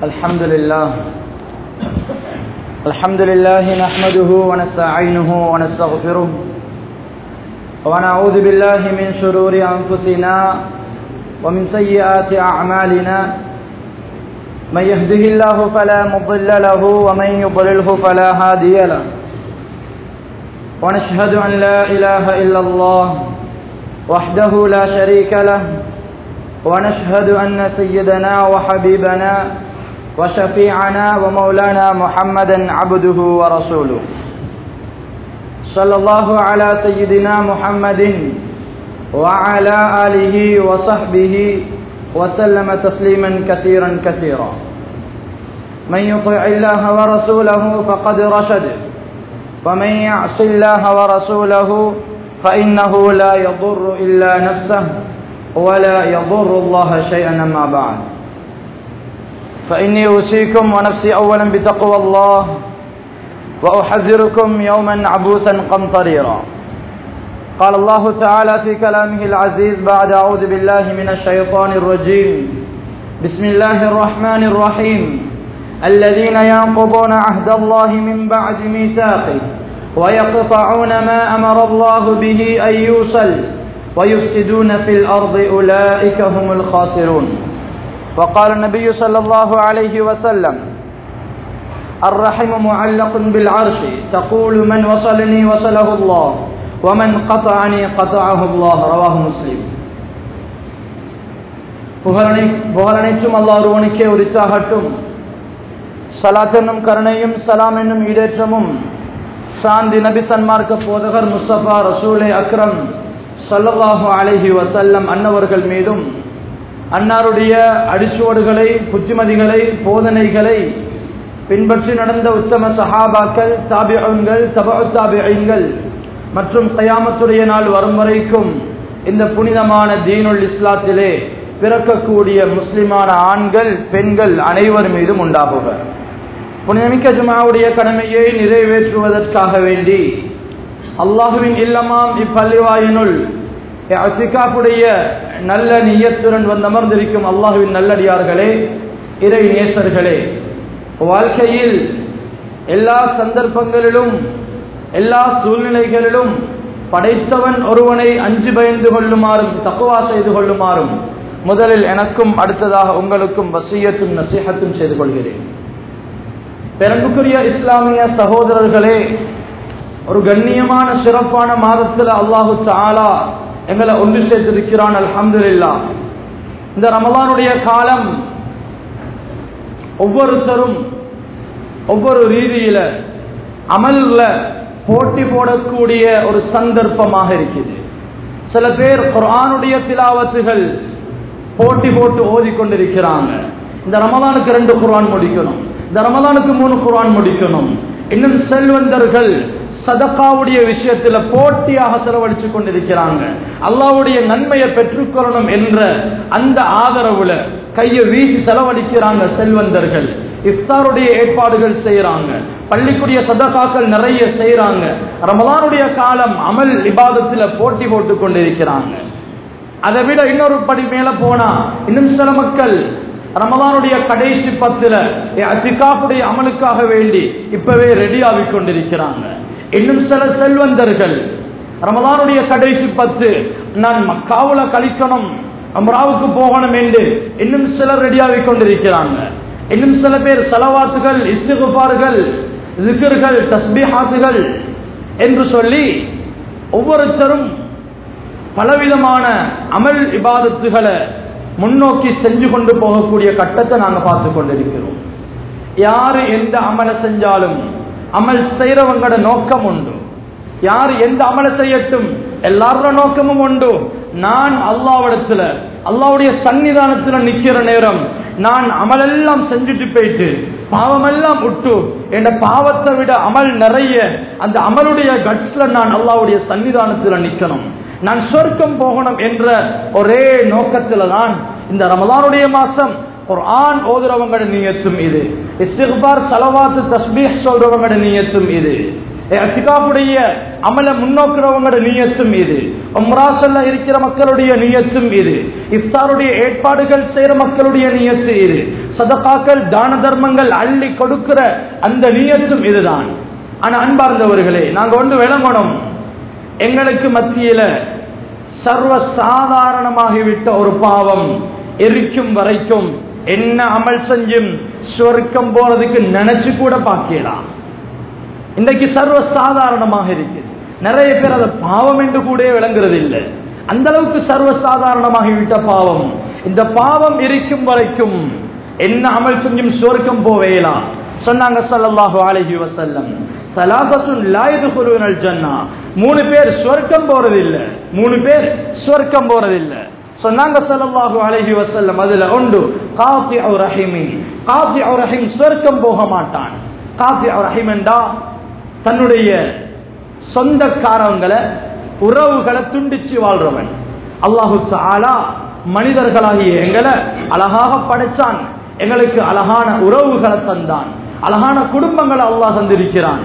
الحمد لله الحمد لله نحمده ونستعينه ونستغفره ونعوذ بالله من شرور أنفسنا ومن سيئات أعمالنا من يهده الله فلا مضل له ومن يضلله فلا هادي له ونشهد أن لا إله إلا الله وحده لا شريك له ونشهد أن سيدنا وحبيبنا وشفيعنا ومولانا محمدا عبده ورسوله صلى الله على سيدنا محمد وعلى آله وصحبه وسلم تسليما كثيرا كثيرا من يطع الله ورسوله فقد رشد ومن يعص الله ورسوله فإنه لا يضر إلا نفسه ولا يضر الله شيئا أما بعد فإني أوصيكم ونفسي أولا بتقوى الله وأحذركم يوما عبوسا قمطريرا قال الله تعالى في كلامه العزيز بعد أعوذ بالله من الشيطان الرجيم بسم الله الرحمن الرحيم الذين ينقضون عهد الله من بعد ميثاقه ويقطعون ما أمر الله به أن يوصل ويفسدون في الأرض أولئك هم الخاسرون وقال النبي صلى الله عليه وسلم الرحم معلق بالعرش تقول من وصلني وصله الله ومن قطعني قطعه الله رواه مسلم புகழனைத்தும் அல்லா ஒருவனுக்கே உரித்தாகட்டும் சலாத் என்னும் கருணையும் சலாம் என்னும் ஈடேற்றமும் சாந்தி நபி சன்மார்க்க போதகர் முஸ்தபா ரசூலே அக்ரம் சல்லல்லாஹு அலஹி வசல்லம் அன்னவர்கள் மீதும் அன்னாருடைய அடிச்சுவடுகளை புத்திமதிகளை போதனைகளை பின்பற்றி நடந்த உத்தம சஹாபாக்கள் தாபியங்கள் தபா தாபியங்கள் மற்றும் கயாமத்துடைய நாள் வரும் வரைக்கும் இந்த புனிதமான தீனுல் இஸ்லாத்திலே பிறக்கக்கூடிய முஸ்லிமான ஆண்கள் பெண்கள் அனைவர் மீதும் உண்டாகுக புனிதமிக்க ஜுமாவுடைய கடமையை நிறைவேற்றுவதற்காக வேண்டி அல்லாஹுவின் இல்லமாம் இப்பள்ளிவாயினுள் அசிகாப்புடைய நல்ல நியத்துடன் வந்து அமர்ந்திருக்கும் அல்லாஹுவின் நல்லடியார்களே இறை நேசர்களே வாழ்க்கையில் எல்லா சந்தர்ப்பங்களிலும் எல்லா சூழ்நிலைகளிலும் படைத்தவன் ஒருவனை அஞ்சு பயந்து கொள்ளுமாறும் தக்குவா செய்து கொள்ளுமாறும் முதலில் எனக்கும் அடுத்ததாக உங்களுக்கும் வசியத்தும் நசீகத்தும் செய்து கொள்கிறேன் பெரும்புக்குரிய இஸ்லாமிய சகோதரர்களே ஒரு கண்ணியமான சிறப்பான மாதத்தில் அல்லாஹு சாலா எங்களை ஒன்று சேர்த்திருக்கிறான் அல்ஹம்துல்லா இந்த ரமலானுடைய காலம் ஒவ்வொருத்தரும் ஒவ்வொரு ரீதியில அமல்ல போட்டி போடக்கூடிய ஒரு சந்தர்ப்பமாக இருக்குது சில பேர் குரானுடைய திலாவத்துகள் போட்டி போட்டு ஓதி கொண்டிருக்கிறாங்க இந்த ரமலானுக்கு ரெண்டு குரான் முடிக்கணும் இந்த ரமலானுக்கு மூணு குரான் முடிக்கணும் இன்னும் செல்வந்தர்கள் சதக்காவுடைய விஷயத்துல போட்டியாக செலவழிச்சு கொண்டிருக்கிறாங்க அல்லாவுடைய நன்மையை பெற்றுக்கொள்ளணும் என்ற அந்த ஆதரவுல கையை வீசி செலவழிக்கிறாங்க செல்வந்தர்கள் இஃப்தாருடைய ஏற்பாடுகள் செய்யறாங்க பள்ளிக்குரிய சதகாக்கள் நிறைய செய்யறாங்க ரமலானுடைய காலம் அமல் இபாதத்துல போட்டி போட்டு கொண்டிருக்கிறாங்க அதை விட இன்னொரு படி மேல போனா இன்னும் சில மக்கள் ரமலானுடைய கடைசி பத்துல அத்திகாப்புடைய அமலுக்காக வேண்டி இப்பவே ரெடி ஆகி கொண்டிருக்கிறாங்க இன்னும் சில செல்வந்தர்கள் ரமலானுடைய கடைசி பத்து நான் மக்காவுல கழிக்கணும் அம்ராவுக்கு போகணும் என்று இன்னும் சிலர் ரெடியாகி கொண்டிருக்கிறாங்க இன்னும் சில பேர் செலவாத்துகள் இஸ்திகுபார்கள் ஜிகர்கள் தஸ்பிஹாத்துகள் என்று சொல்லி ஒவ்வொருத்தரும் பலவிதமான அமல் இபாதத்துகளை முன்னோக்கி செஞ்சு கொண்டு போகக்கூடிய கட்டத்தை நாங்க பார்த்து கொண்டிருக்கிறோம் யாரு எந்த அமலை செஞ்சாலும் அமல் செய்யறவங்களோட நோக்கம் உண்டு யார் எந்த அமலை செய்யட்டும் எல்லாரோட நோக்கமும் உண்டு நான் அல்லாவிடத்துல அல்லாவுடைய சன்னிதானத்துல நிக்கிற நேரம் நான் அமலெல்லாம் செஞ்சுட்டு போயிட்டு பாவமெல்லாம் விட்டு என் பாவத்தை விட அமல் நிறைய அந்த அமலுடைய கட்ஸ்ல நான் அல்லாவுடைய சன்னிதானத்துல நிக்கணும் நான் சொர்க்கம் போகணும் என்ற ஒரே நோக்கத்துல தான் இந்த ரமலானுடைய மாசம் ஒரு ஆண் ஓதுறவங்களோட நீயத்தும் இது இஸ்திக்பார் சலவாத்து தஸ்பீஹ் சொல்றவங்களோட நீயத்தும் இது அத்திகாப்புடைய அமல முன்னோக்கிறவங்களோட நீயத்தும் இது உம்ராசல்ல இருக்கிற மக்களுடைய நீயத்தும் இது இஃப்தாருடைய ஏற்பாடுகள் செய்யற மக்களுடைய நீயத்து இது சதகாக்கள் தான தர்மங்கள் அள்ளி கொடுக்கிற அந்த நீயத்தும் இதுதான் ஆனா அன்பார்ந்தவர்களே நாங்க ஒன்று விளங்கணும் எங்களுக்கு மத்தியில சர்வ சாதாரணமாகிவிட்ட ஒரு பாவம் எரிக்கும் வரைக்கும் என்ன அமல் செஞ்சும் சொர்க்கம் போறதுக்கு நினைச்சு கூட பார்க்கலாம் இன்றைக்கு சர்வ சாதாரணமாக இருக்கு நிறைய பேர் அதை பாவம் என்று கூட விளங்குறது இல்லை அந்த அளவுக்கு சர்வ சாதாரணமாகிவிட்ட பாவம் இந்த பாவம் இருக்கும் வரைக்கும் என்ன அமல் செஞ்சும் சொர்க்கம் போவேலாம் சொன்னாங்க ஸல்லல்லாஹு அலைஹி வஸல்லம் சலாசத்துன் லா யதுகுலுனல் ஜன்னா மூணு பேர் சொர்க்கம் போறது இல்ல மூணு பேர் சொர்க்கம் போறது இல்ல சொன்னாங்க ஸல்லல்லாஹு அலைஹி வஸல்லம் அதுல உண்டு காஃபி அவு ரஹீமி காஃபி அவு ரஹீம் சொர்க்கம் போக மாட்டான் காஃபி அவு ரஹீம் என்றா தன்னுடைய சொந்தக்காரங்களை உறவுகளை துண்டிச்சு வாழ்றவன் அல்லாஹு தாலா மனிதர்களாகிய எங்களை அழகாக படைச்சான் எங்களுக்கு அழகான உறவுகளை தந்தான் அழகான குடும்பங்களை அல்லாஹ் தந்திருக்கிறான்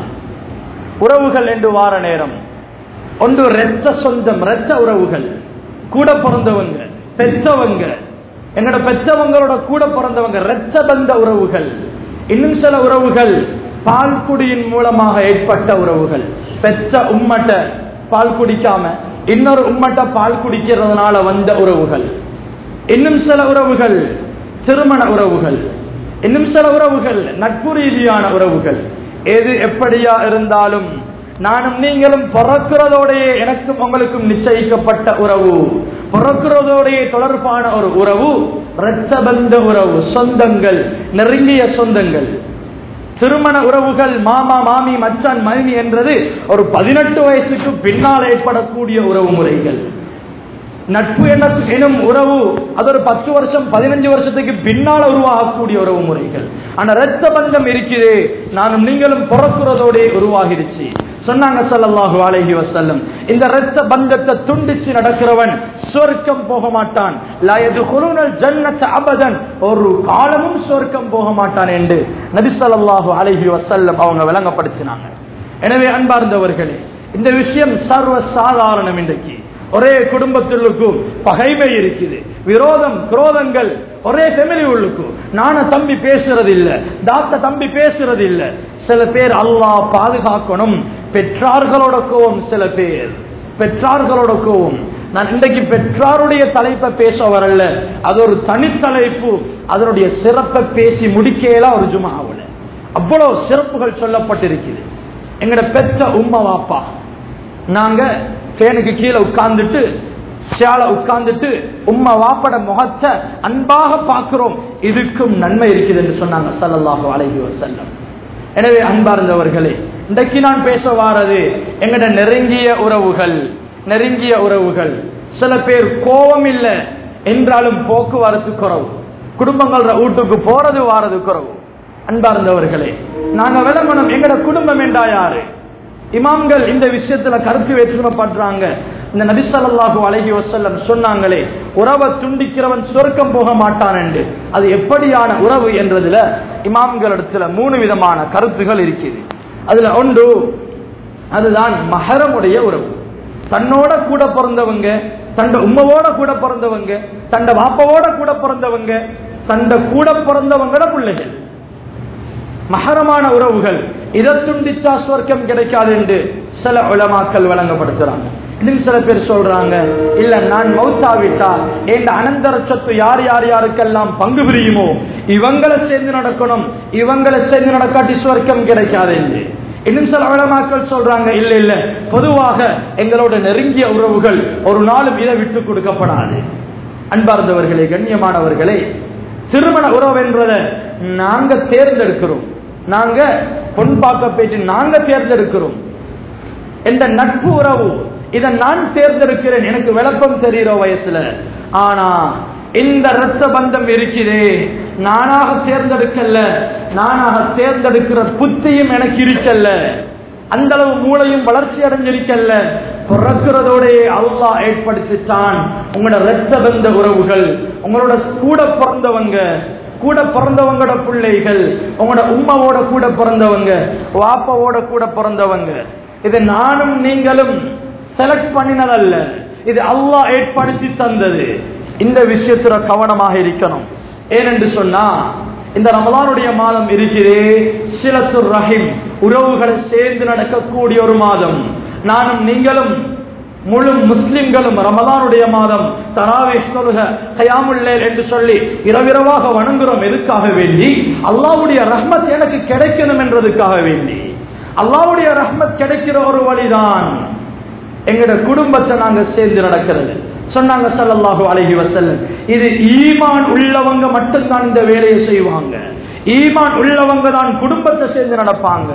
உறவுகள் என்று வார நேரம் ஒன்று இரத்த சொந்தம் இரத்த உறவுகள் கூட பிறந்தவங்க பெற்றவங்க எங்களோட பெற்றவங்களோட கூட பிறந்தவங்க இரத்த பந்த உறவுகள் இன்னும் சில உறவுகள் பால்குடியின் மூலமாக ஏற்பட்ட உறவுகள் பெற்ற உம்மட்ட பால் குடிக்காம இன்னொரு உம்மட்ட பால் குடிக்கிறதுனால வந்த உறவுகள் இன்னும் சில உறவுகள் திருமண உறவுகள் இன்னும் சில உறவுகள் நட்பு ரீதியான உறவுகள் எது எப்படியா இருந்தாலும் நானும் நீங்களும் பிறக்கிறதோடையே எனக்கும் உங்களுக்கும் நிச்சயிக்கப்பட்ட உறவு பிறக்கிறதோடையே தொடர்பான ஒரு உறவு இரத்த பந்த உறவு சொந்தங்கள் நெருங்கிய சொந்தங்கள் திருமண உறவுகள் மாமா மாமி மச்சான் மனைவி என்றது ஒரு பதினெட்டு வயசுக்கு பின்னால் ஏற்படக்கூடிய உறவு முறைகள் நட்பு என எனும் உறவு அது ஒரு பத்து வருஷம் பதினஞ்சு வருஷத்துக்கு பின்னால் உருவாகக்கூடிய உறவு முறைகள் ஆனா ரத்த பந்தம் இருக்குது நானும் நீங்களும் பிறக்கிறதோடே உருவாகிருச்சு சொன்னாங்க ஸல்லல்லாஹு அலைஹி வஸல்லம் இந்த இரத்த பந்தத்தை துண்டிச்சு நடக்கிறவன் சொர்க்கம் போக மாட்டான் லா யதுகுலுனல் ஜன்னத அபதன் ஒரு காலமும் சொர்க்கம் போக மாட்டான் என்று நபி ஸல்லல்லாஹு அலைஹி வஸல்லம் அவங்க விளங்கப்படுத்தினாங்க எனவே அன்பார்ந்தவர்களே இந்த விஷயம் சர்வ சாதாரணம் இன்றைக்கு ஒரே குடும்பத்திலுக்கும் பகைமை இருக்குது விரோதம் குரோதங்கள் ஒரே ஃபெமிலி உள்ளுக்கும் நான தம்பி பேசுறது இல்ல தாத்த தம்பி பேசுறது இல்ல சில பேர் அல்லாஹ் பாதுகாக்கணும் பெற்றார்களோட கோவம் சில பேர் பெற்றார்களோட கோவம் நான் இன்றைக்கு பெற்றாருடைய தலைப்பை பேச வரல அது ஒரு தனித்தலைப்பு அதனுடைய சிறப்பை பேசி முடிக்கலாம் ஒரு ஜுமாவில் அவ்வளவு சிறப்புகள் சொல்லப்பட்டிருக்குது எங்கட பெற்ற உம்மா வாப்பா நாங்க ஃபேனுக்கு கீழே உட்கார்ந்துட்டு சேல உட்கார்ந்துட்டு உம்மா வாப்பட முகத்தை அன்பாக பார்க்கிறோம் இதுக்கும் நன்மை இருக்குது என்று சொன்னாங்க சல்லல்லாஹு அலைஹி வஸல்லம் எனவே அன்பார்ந்தவர்களே இன்றைக்கு நான் பேச வாரது எங்கட நெருங்கிய உறவுகள் நெருங்கிய உறவுகள் சில பேர் கோபம் இல்லை என்றாலும் போக்குவரத்து குறவு குடும்பங்கள வீட்டுக்கு போறது வாரது குறவு அன்பார்ந்தவர்களே நாங்க விளம்பரம் எங்கட குடும்பம் என்றா யாரு இமாம்கள் இந்த விஷயத்துல கருத்து வேற்றுமைப்படுறாங்க இந்த நபிசல்லாஹு அழகி வசல்லம் சொன்னாங்களே உறவை துண்டிக்கிறவன் சொர்க்கம் போக மாட்டான் என்று அது எப்படியான உறவு என்றதுல இமாம்களிடத்துல மூணு விதமான கருத்துகள் இருக்குது அதுல ஒன்று அதுதான் மகரமுடைய உறவு தன்னோட கூட பிறந்தவங்க தண்ட உம்மவோட கூட பிறந்தவங்க தண்ட வாப்பவோட கூட பிறந்தவங்க தண்ட கூட பிறந்தவங்கள பிள்ளைகள் மகரமான உறவுகள் இதை துண்டிச்சா சொர்க்கம் கிடைக்காது என்று சில உலமாக்கள் வழங்கப்படுத்துறாங்க இன்னும் சில பேர் சொல்றாங்க இல்ல நான் மௌத்தாவிட்டா என் அனந்தர சொத்து யார் யார் யாருக்கெல்லாம் பங்கு பிரியுமோ இவங்களை சேர்ந்து நடக்கணும் இவங்களை சேர்ந்து நடக்காட்டி சொர்க்கம் கிடைக்காது என்று இன்னும் சில உலமாக்கள் சொல்றாங்க இல்ல இல்ல பொதுவாக எங்களோட நெருங்கிய உறவுகள் ஒரு நாளும் இதை விட்டு கொடுக்கப்படாது அன்பார்ந்தவர்களே கண்ணியமானவர்களே திருமண உறவு என்றதை நாங்க தேர்ந்தெடுக்கிறோம் நாங்க பொன் பார்க்க போயிட்டு நாங்க தேர்ந்தெடுக்கிறோம் என்ற நட்பு உறவு இதை நான் தேர்ந்தெடுக்கிறேன் எனக்கு விளக்கம் தெரிகிற வயசுல ஆனா இந்த ரத்த பந்தம் இருக்குதே நானாக தேர்ந்தெடுக்கல நானாக தேர்ந்தெடுக்கிற புத்தியும் எனக்கு இருக்கல்ல அந்த அளவு மூளையும் வளர்ச்சி அடைஞ்சிருக்கல்ல பிறக்கிறதோடே அல்லாஹ் ஏற்படுத்தித்தான் உங்களோட ரத்த பந்த உறவுகள் உங்களோட கூட பிறந்தவங்க கூட பிறந்தவங்களோட பிள்ளைகள் உங்களோட உம்மாவோட கூட பிறந்தவங்க வாப்பாவோட கூட பிறந்தவங்க இது நானும் நீங்களும் செலக்ட் பண்ணினதல்ல இது அல்லாஹ் ஏற்படுத்தி தந்தது இந்த விஷயத்துல கவனமாக இருக்கணும் ஏனென்று சொன்னா இந்த ரமலானுடைய மாதம் இருக்கிறே சிலத்து ரஹிம் உறவுகளை சேர்ந்து நடக்கக்கூடிய ஒரு மாதம் நானும் நீங்களும் முழு முஸ்லிம்களும் ரமலானுடைய மாதம் தராவே தொழுக கயாமுல்லேல் என்று சொல்லி இரவிரவாக வணங்குறோம் எதுக்காக வேண்டி அல்லாவுடைய ரஹ்மத் எனக்கு கிடைக்கணும் என்றதுக்காக வேண்டி அல்லாவுடைய ரஹ்மத் கிடைக்கிற ஒரு வழிதான் எங்கட குடும்பத்தை நாங்க சேர்ந்து நடக்கிறது சொன்னாங்க ஸல்லல்லாஹு அலைஹி வஸல்லம் இது ஈமான் உள்ளவங்க மட்டும்தான் இந்த வேலையை செய்வாங்க ஈமான் உள்ளவங்க தான் குடும்பத்தை சேர்ந்து நடப்பாங்க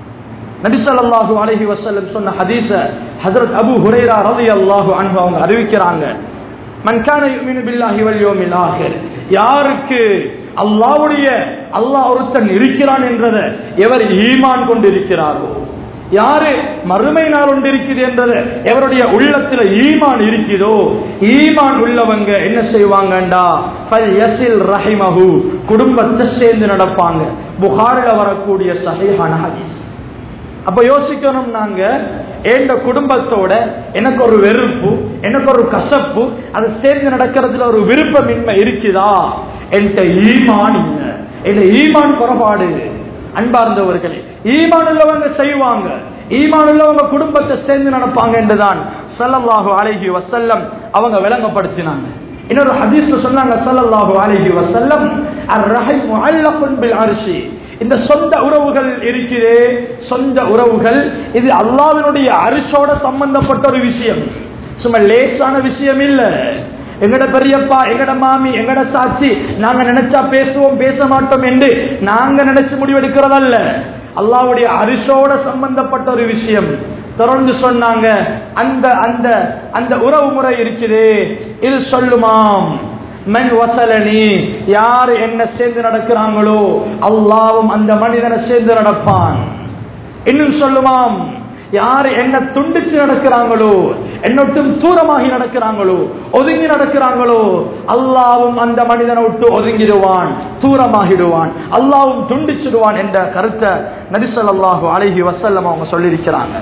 நபி ஸல்லல்லாஹு அலைஹி வஸல்லம் சொன்ன ஹதீஸ ஹஜரத் அபூ ஹுரைரா ரலியல்லாஹு அன்ஹு அவங்க அறிவிக்கிறாங்க மன் கான யுமினு பில்லாஹி வல் யௌமில் ஆகிர் யாருக்கு அல்லாஹ்வுடைய அல்லாஹ் ஒருத்தன் இருக்கிறான் என்றத எவர் ஈமான் கொண்டிருக்கிறாரோ யாரு மறுமை நாள் ஒன்று இருக்குது என்றது எவருடைய உள்ளத்துல ஈமான் இருக்குதோ ஈமான் உள்ளவங்க என்ன செய்வாங்கண்டா ஃபல் யஸில் ரஹிமஹு குடும்பத்தை சேர்ந்து நடப்பாங்க புகாரில வரக்கூடிய சஹீஹான ஹதீஸ் அப்ப யோசிக்கணும் நாங்க எந்த குடும்பத்தோட எனக்கு ஒரு வெறுப்பு எனக்கு ஒரு கசப்பு அது சேர்ந்து நடக்கிறதுல ஒரு விருப்பமின்மை இருக்குதா என்கிட்ட ஈமான் இல்ல என் ஈமான் குறைபாடு அன்பார்ந்தவர்களே ஈமான் உள்ளவங்க செய்வாங்க ஈமான் உள்ளவங்க குடும்பத்தை சேர்ந்து நடப்பாங்க என்றுதான் ஸல்லல்லாஹு அலைஹி வஸல்லம் அவங்க விளங்கப்படுத்தினாங்க இன்னொரு ஹதீஸ்ல சொன்னாங்க ஸல்லல்லாஹு அலைஹி வஸல்லம் அர்-ரஹீம் முஅல்லகுன் பில் அர்ஷி இந்த சொந்த உறவுகள் இருக்கிறே சொந்த உறவுகள் இது அல்லாஹ்வினுடைய அரிசோட சம்பந்தப்பட்ட ஒரு விஷயம் சும்மா லேசான விஷயம் இல்ல எங்கட பெரியப்பா எங்கட மாமி எங்கட சாட்சி நாங்க நினைச்சா பேசுவோம் பேச மாட்டோம் என்று நாங்க நினைச்சு முடிவெடுக்கிறதல்ல அல்லாவுடைய அரிசோட சம்பந்தப்பட்ட ஒரு விஷயம் தொடர்ந்து சொன்னாங்க அந்த அந்த அந்த உறவு முறை இருக்குது இது சொல்லுமாம் மன் வசலனி யார் என்ன சேர்ந்து நடக்கிறாங்களோ அல்லாவும் அந்த மனிதனை சேர்ந்து நடப்பான் இன்னும் சொல்லுமாம் யார் என்ன துண்டிச்சு நடக்கிறாங்களோ என்னொட்டும் தூரமாகி நடக்கிறாங்களோ ஒதுங்கி நடக்கிறாங்களோ அல்லாவும் அந்த மனிதனை விட்டு ஒதுங்கிடுவான் தூரமாகிடுவான் அல்லாவும் துண்டிச்சிடுவான் என்ற கருத்தை நரிசல்லாஹு அழகி வசல்லம் அவங்க சொல்லியிருக்கிறாங்க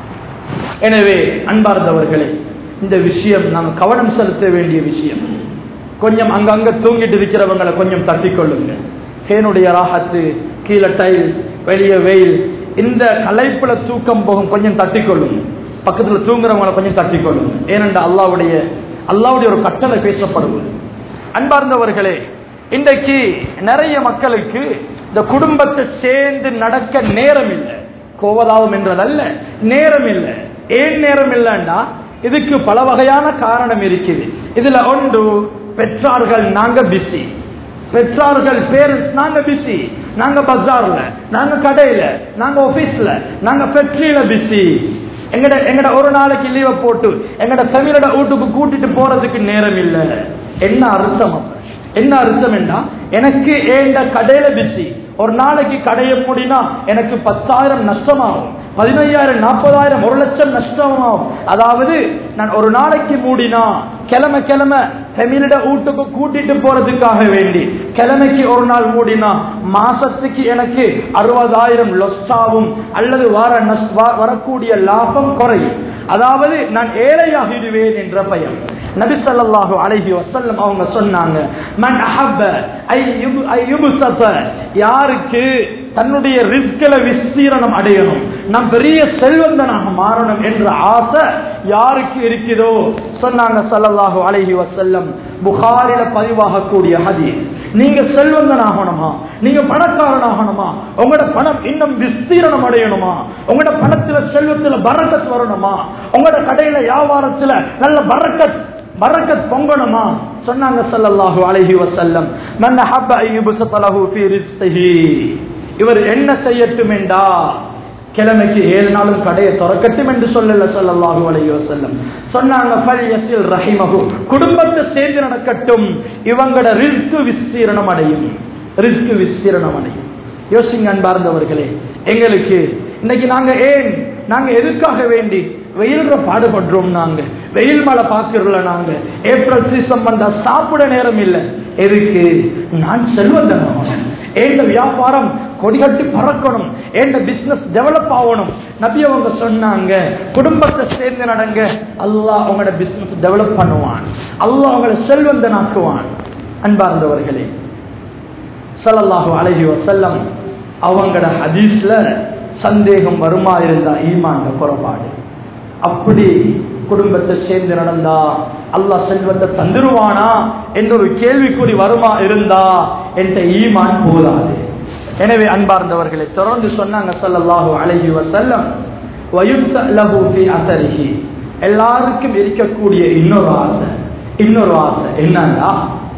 எனவே அன்பார்ந்தவர்களே இந்த விஷயம் நாம் கவனம் செலுத்த வேண்டிய விஷயம் கொஞ்சம் அங்கங்க தூங்கிட்டு இருக்கிறவங்களை கொஞ்சம் தட்டிக்கொள்ளுங்க தேனுடைய ராகத்து கீழே டைல் வெளியே வெயில் இந்த கலைப்புல தூக்கம் போகும் கொஞ்சம் தட்டிக்கொள்ளும் பக்கத்துல தூங்குறவங்களை கொஞ்சம் தட்டிக்கொள்ளும் ஏனென்ற அல்லாவுடைய அல்லாவுடைய ஒரு கட்டளை பேசப்படுவது அன்பார்ந்தவர்களே இன்றைக்கு நிறைய மக்களுக்கு இந்த குடும்பத்தை சேர்ந்து நடக்க நேரம் இல்லை கோவதாவும் என்றதல்ல நேரம் இல்லை ஏன் நேரம் இல்லைன்னா இதுக்கு பல வகையான காரணம் இருக்குது இதுல ஒன்று பெற்றார்கள் நாங்க பிஸி பெற்றார்கள் பேரண்ட்ஸ் நாங்க பிஸி நாங்க பஜார்ல நாங்க கடையில நாங்க ஆபீஸ்ல நாங்க ஃபேக்டரியில பிஸி எங்கட எங்கட ஒரு நாளைக்கு லீவை போட்டு எங்கட தமிழோட வீட்டுக்கு கூட்டிட்டு போறதுக்கு நேரம் இல்ல என்ன அர்த்தம் அப்ப? என்ன அர்த்தம் என்ன எனக்கு ஏண்ட கடையில பிஸி ஒரு நாளைக்கு கடையை மூடினா எனக்கு பத்தாயிரம் நஷ்டமாகும் பதினையாயிரம் நாற்பதாயிரம் ஒரு லட்சம் நஷ்டமாகும் அதாவது நான் ஒரு நாளைக்கு மூடினா கிழமை கிழமை தமிழிட வீட்டுக்கு கூட்டிட்டு போறதுக்காக வேண்டி கிழமைக்கு ஒரு நாள் மூடினா மாசத்துக்கு எனக்கு அறுபதாயிரம் லொஸ்டாவும் அல்லது வர நஷ்- வ- வரக்கூடிய லாபம் குறையும் அதாவது நான் ஏழையாகிடுவேன் என்ற பயம் நபி ஸல்லல்லாஹு அலைஹி வஸல்லம் அவங்க சொன்னாங்க மன் அஹப்ப ஐ யுப- ஐ யுபசத யாருக்கு தன்னுடைய ரிஸ்கில விஸ்தீரணம் அடையணும் நாம் பெரிய செல்வந்தனாக மாறணும் என்ற ஆசை யாருக்கு இருக்குதோ சொன்னாங்க ஸல்லல்லாஹு அலைஹி வஸல்லம் புகாரில பதிவாகக்கூடிய ஹதீஸ் நீங்க செல்வந்தனாகணுமா நீங்க பணக்காரனாகணுமா உங்களோட பணம் இன்னும் விஸ்தீரணம் அடையணுமா உங்களோட பணத்துல செல்வத்துல பரக்கத் வரணுமா உங்களோட கடையில வியாபாரத்துல நல்ல பரக்கத் பரக்கத் பொங்கணுமா சொன்னாங்க ஸல்லல்லாஹு அலைஹி வஸல்லம் மன் ஹப்ப அய்யுபஸத லஹு ஃபீ ரிஸ்கிஹி இவர் என்ன செய்யட்டும் என்றா கிழமைக்கு ஏழு நாளும் கடையை திறக்கட்டும் என்று சொல்லல ஸல்லல்லாஹு அலைஹி வஸல்லம் சொன்னாங்க ஃபல் யஸில் ரஹிமஹு குடும்பத்தை சேர்ந்து நடக்கட்டும் இவங்களோட ரிஸ்க் விஸ்தீரணம் அடையும் ரிஸ்க் விஸ்தீரணம் அடையும் யோசிங்க அன்பார்ந்தவர்களே எங்களுக்கு இன்னைக்கு நாங்க ஏன் நாங்க எதுக்காக வேண்டி வெயில்ற பாடுபடுறோம் நாங்க வெயில் மழை பார்க்கறல நாங்க ஏப்ரல் சீசன் வந்தா சாப்பிட நேரம் இல்லை எதுக்கு நான் செல்வந்தனாகணும் ஏண்ட வியாபாரம் கொடிகட்டி பறக்கணும் ஏண்ட பிசினஸ் டெவலப் ஆகணும் நபி அவங்க சொன்னாங்க குடும்பத்தை சேர்ந்து நடங்க அல்லாஹ் அவங்களோட பிசினஸ் டெவலப் பண்ணுவான் அல்லாஹ் அவங்களை செல்வந்தனாக்குவான் அன்பார்ந்தவர்களே ஸல்லல்லாஹு அலைஹி வஸல்லம் அவங்களோட ஹதீஸ்ல சந்தேகம் வருமா இருந்தா ஈமான் குறைபாடு அப்படி குடும்பத்தை சேர்ந்து நடந்தா அல்லாஹ் செல்வத்தை தந்துருவானா என்ற ஒரு கேள்விக்குறி வருமா இருந்தா என்ற ஈமான் போதாது எனவே அன்பார்ந்தவர்களை தொடர்ந்து சொன்னாங்க ஸல்லல்லாஹு அலைஹி வஸல்லம் வயுத்தலஹு ஃபி அஸரிஹி எல்லாருக்கும் இருக்கக்கூடிய இன்னொரு ஆசை இன்னொரு ஆசை என்னன்னா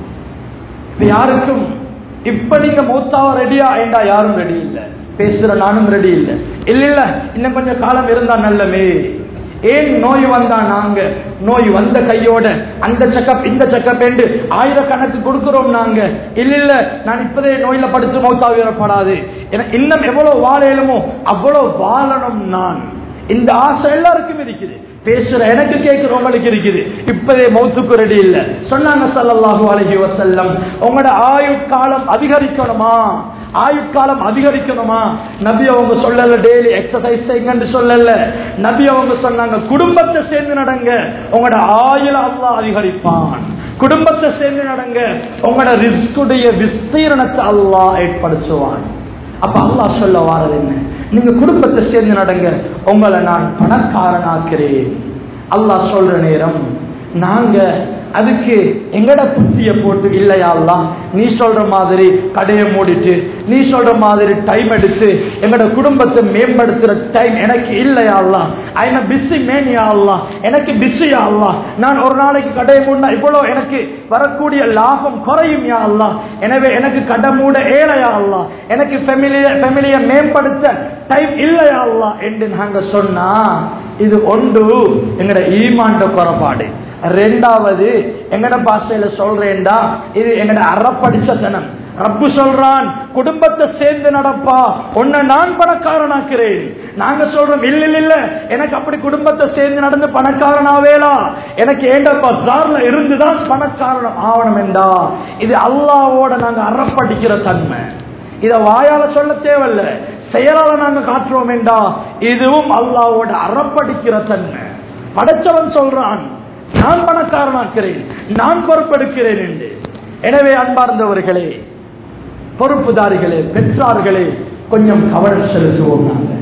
இப்ப யாருக்கும் இப்ப நீங்க மூத்தாவ ரெடியா ஏண்டா யாரும் ரெடி இல்ல பேசுற நானும் ரெடி இல்ல இல்ல இல்ல இன்னும் கொஞ்சம் காலம் இருந்தா நல்லமே ஏன் நோய் வந்தா நாங்க நோய் வந்த கையோட அந்த செக்கப் இந்த செக்கப் என்று ஆயிரக்கணக்கு கொடுக்கிறோம் நாங்க இல்ல இல்ல நான் இப்பதே நோயில படுத்து மௌத்தாவிடப்படாது எனக்கு இன்னும் எவ்வளவு வாழையிலுமோ அவ்வளவு வாழணும் நான் இந்த ஆசை எல்லாருக்கும் இருக்குது பேசுற எனக்கு கேட்கிறவங்களுக்கு இருக்குது இப்பதே மௌத்துக்கு ரெடி இல்ல சொன்னாங்க ஸல்லல்லாஹு அலைஹி வஸல்லம் உங்களோட ஆயுட்காலம் அதிகரிக்கணுமா ஆயுட்காலம் அதிகரிக்கணுமா நபி அவங்க சொல்லல டெய்லி எக்ஸசைஸ் செய்யுங்கன்னு சொல்லல நபி அவங்க சொன்னாங்க குடும்பத்தை சேர்ந்து நடங்க உங்களோட ஆயுள அல்லாஹ் அதிகரிப்பான் குடும்பத்தை சேர்ந்து நடங்க உங்களோட ரிஸ்குடைய விஸ்தீரணத்தை அல்லாஹ் ஏற்படுத்துவான் அப்ப அல்லாஹ் சொல்ல வாரது என்ன நீங்க குடும்பத்தை சேர்ந்து நடங்க உங்களை நான் பணக்காரனாக்கிறேன் அல்லாஹ் சொல்ற நேரம் நாங்க அதுக்கு எங்கட புத்திய போட்டு இல்லையாலாம் நீ சொல்ற மாதிரி கடையை மூடிட்டு நீ சொல்ற மாதிரி டைம் எடுத்து எங்கட குடும்பத்தை மேம்படுத்துற டைம் எனக்கு இல்லையாலாம் ஐன பிஸி மேனியாலாம் எனக்கு பிஸியா அல்லா நான் ஒரு நாளைக்கு கடையை மூடினா இவ்வளவு எனக்கு வரக்கூடிய லாபம் குறையும் யா அல்லா எனவே எனக்கு கடை மூட ஏழையா அல்லா எனக்கு ஃபெமிலிய ஃபெமிலிய மேம்படுத்த டைம் இல்லையா அல்லா என்று நாங்க சொன்னா இது ஒன்று எங்கட ஈமாண்ட குறைபாடு ரெண்டாவது எங்கட பாஷையில சொல்றேன்டா இது எங்கட அறப்படிச்சத்தனம் ரப்பு சொல்றான் குடும்பத்தை சேர்ந்து நடப்பா உன்னை நான் பணக்காரனாக்கிறேன் நாங்க சொல்றோம் இல்ல இல்ல இல்ல எனக்கு அப்படி குடும்பத்தை சேர்ந்து நடந்து பணக்காரனாவேலா எனக்கு ஏண்ட பசார்ல இருந்துதான் பணக்காரன் ஆவணம் என்றா இது அல்லாவோட நாங்க அறப்படிக்கிற தன்மை இத வாயால சொல்ல தேவையில்ல செயலால நாங்க காட்டுறோம் என்றா இதுவும் அல்லாவோட அறப்படிக்கிற தன்மை படைச்சவன் சொல்றான் நான் பணக்காரனாக்கிறேன் நான் பொறுப்பெடுக்கிறேன் என்று எனவே அன்பார்ந்தவர்களே பொறுப்புதாரிகளே பெற்றார்களே கொஞ்சம் கவனம் செலுத்துவோம் நாங்க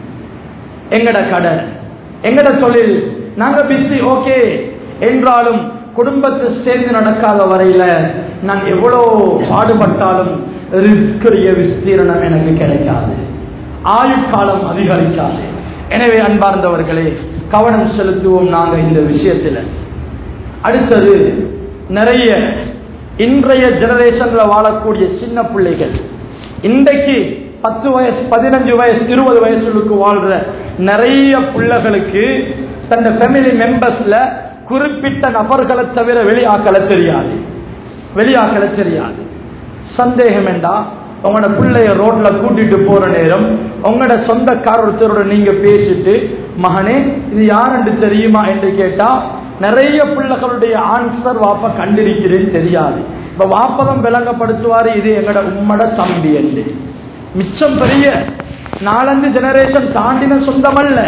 எங்கட கடை எங்கட தொழில் நாங்க பிஸி ஓகே என்றாலும் குடும்பத்தை சேர்ந்து நடக்காத வரையில நான் எவ்வளோ பாடுபட்டாலும் ரிஸ்குரிய விஸ்தீரணம் எனக்கு கிடைக்காது ஆயுட்காலம் அதிகரிக்காது எனவே அன்பார்ந்தவர்களே கவனம் செலுத்துவோம் நாங்க இந்த விஷயத்துல அடுத்தது நிறைய இன்றைய ஜெனரேஷன்ல வாழக்கூடிய சின்ன பிள்ளைகள் இன்றைக்கு பத்து வயசு பதினஞ்சு வயசு இருபது வயசுக்கு வாழ்ற நிறைய பிள்ளைகளுக்கு தன் ஃபேமிலி மெம்பர்ஸ்ல குறிப்பிட்ட நபர்களை தவிர வெளியாக்களை தெரியாது வெளியாக்களை தெரியாது சந்தேகம் என்றா உங்களோட பிள்ளைய ரோட்ல கூட்டிட்டு போற நேரம் உங்களோட சொந்தக்கார ஒருத்தரோட நீங்க பேசிட்டு மகனே இது யாருன்னு தெரியுமா என்று கேட்டா நிறைய பிள்ளைகளுடைய ஆன்சர் வாப்ப கண்டிருக்கிறேன்னு தெரியாது இப்ப வாப்பதம் விளங்கப்படுத்துவாரு இது எங்கட உம்மட தம்பி என்று மிச்சம் பெரிய நாலஞ்சு ஜெனரேஷன் தாண்டின சொந்தமல்ல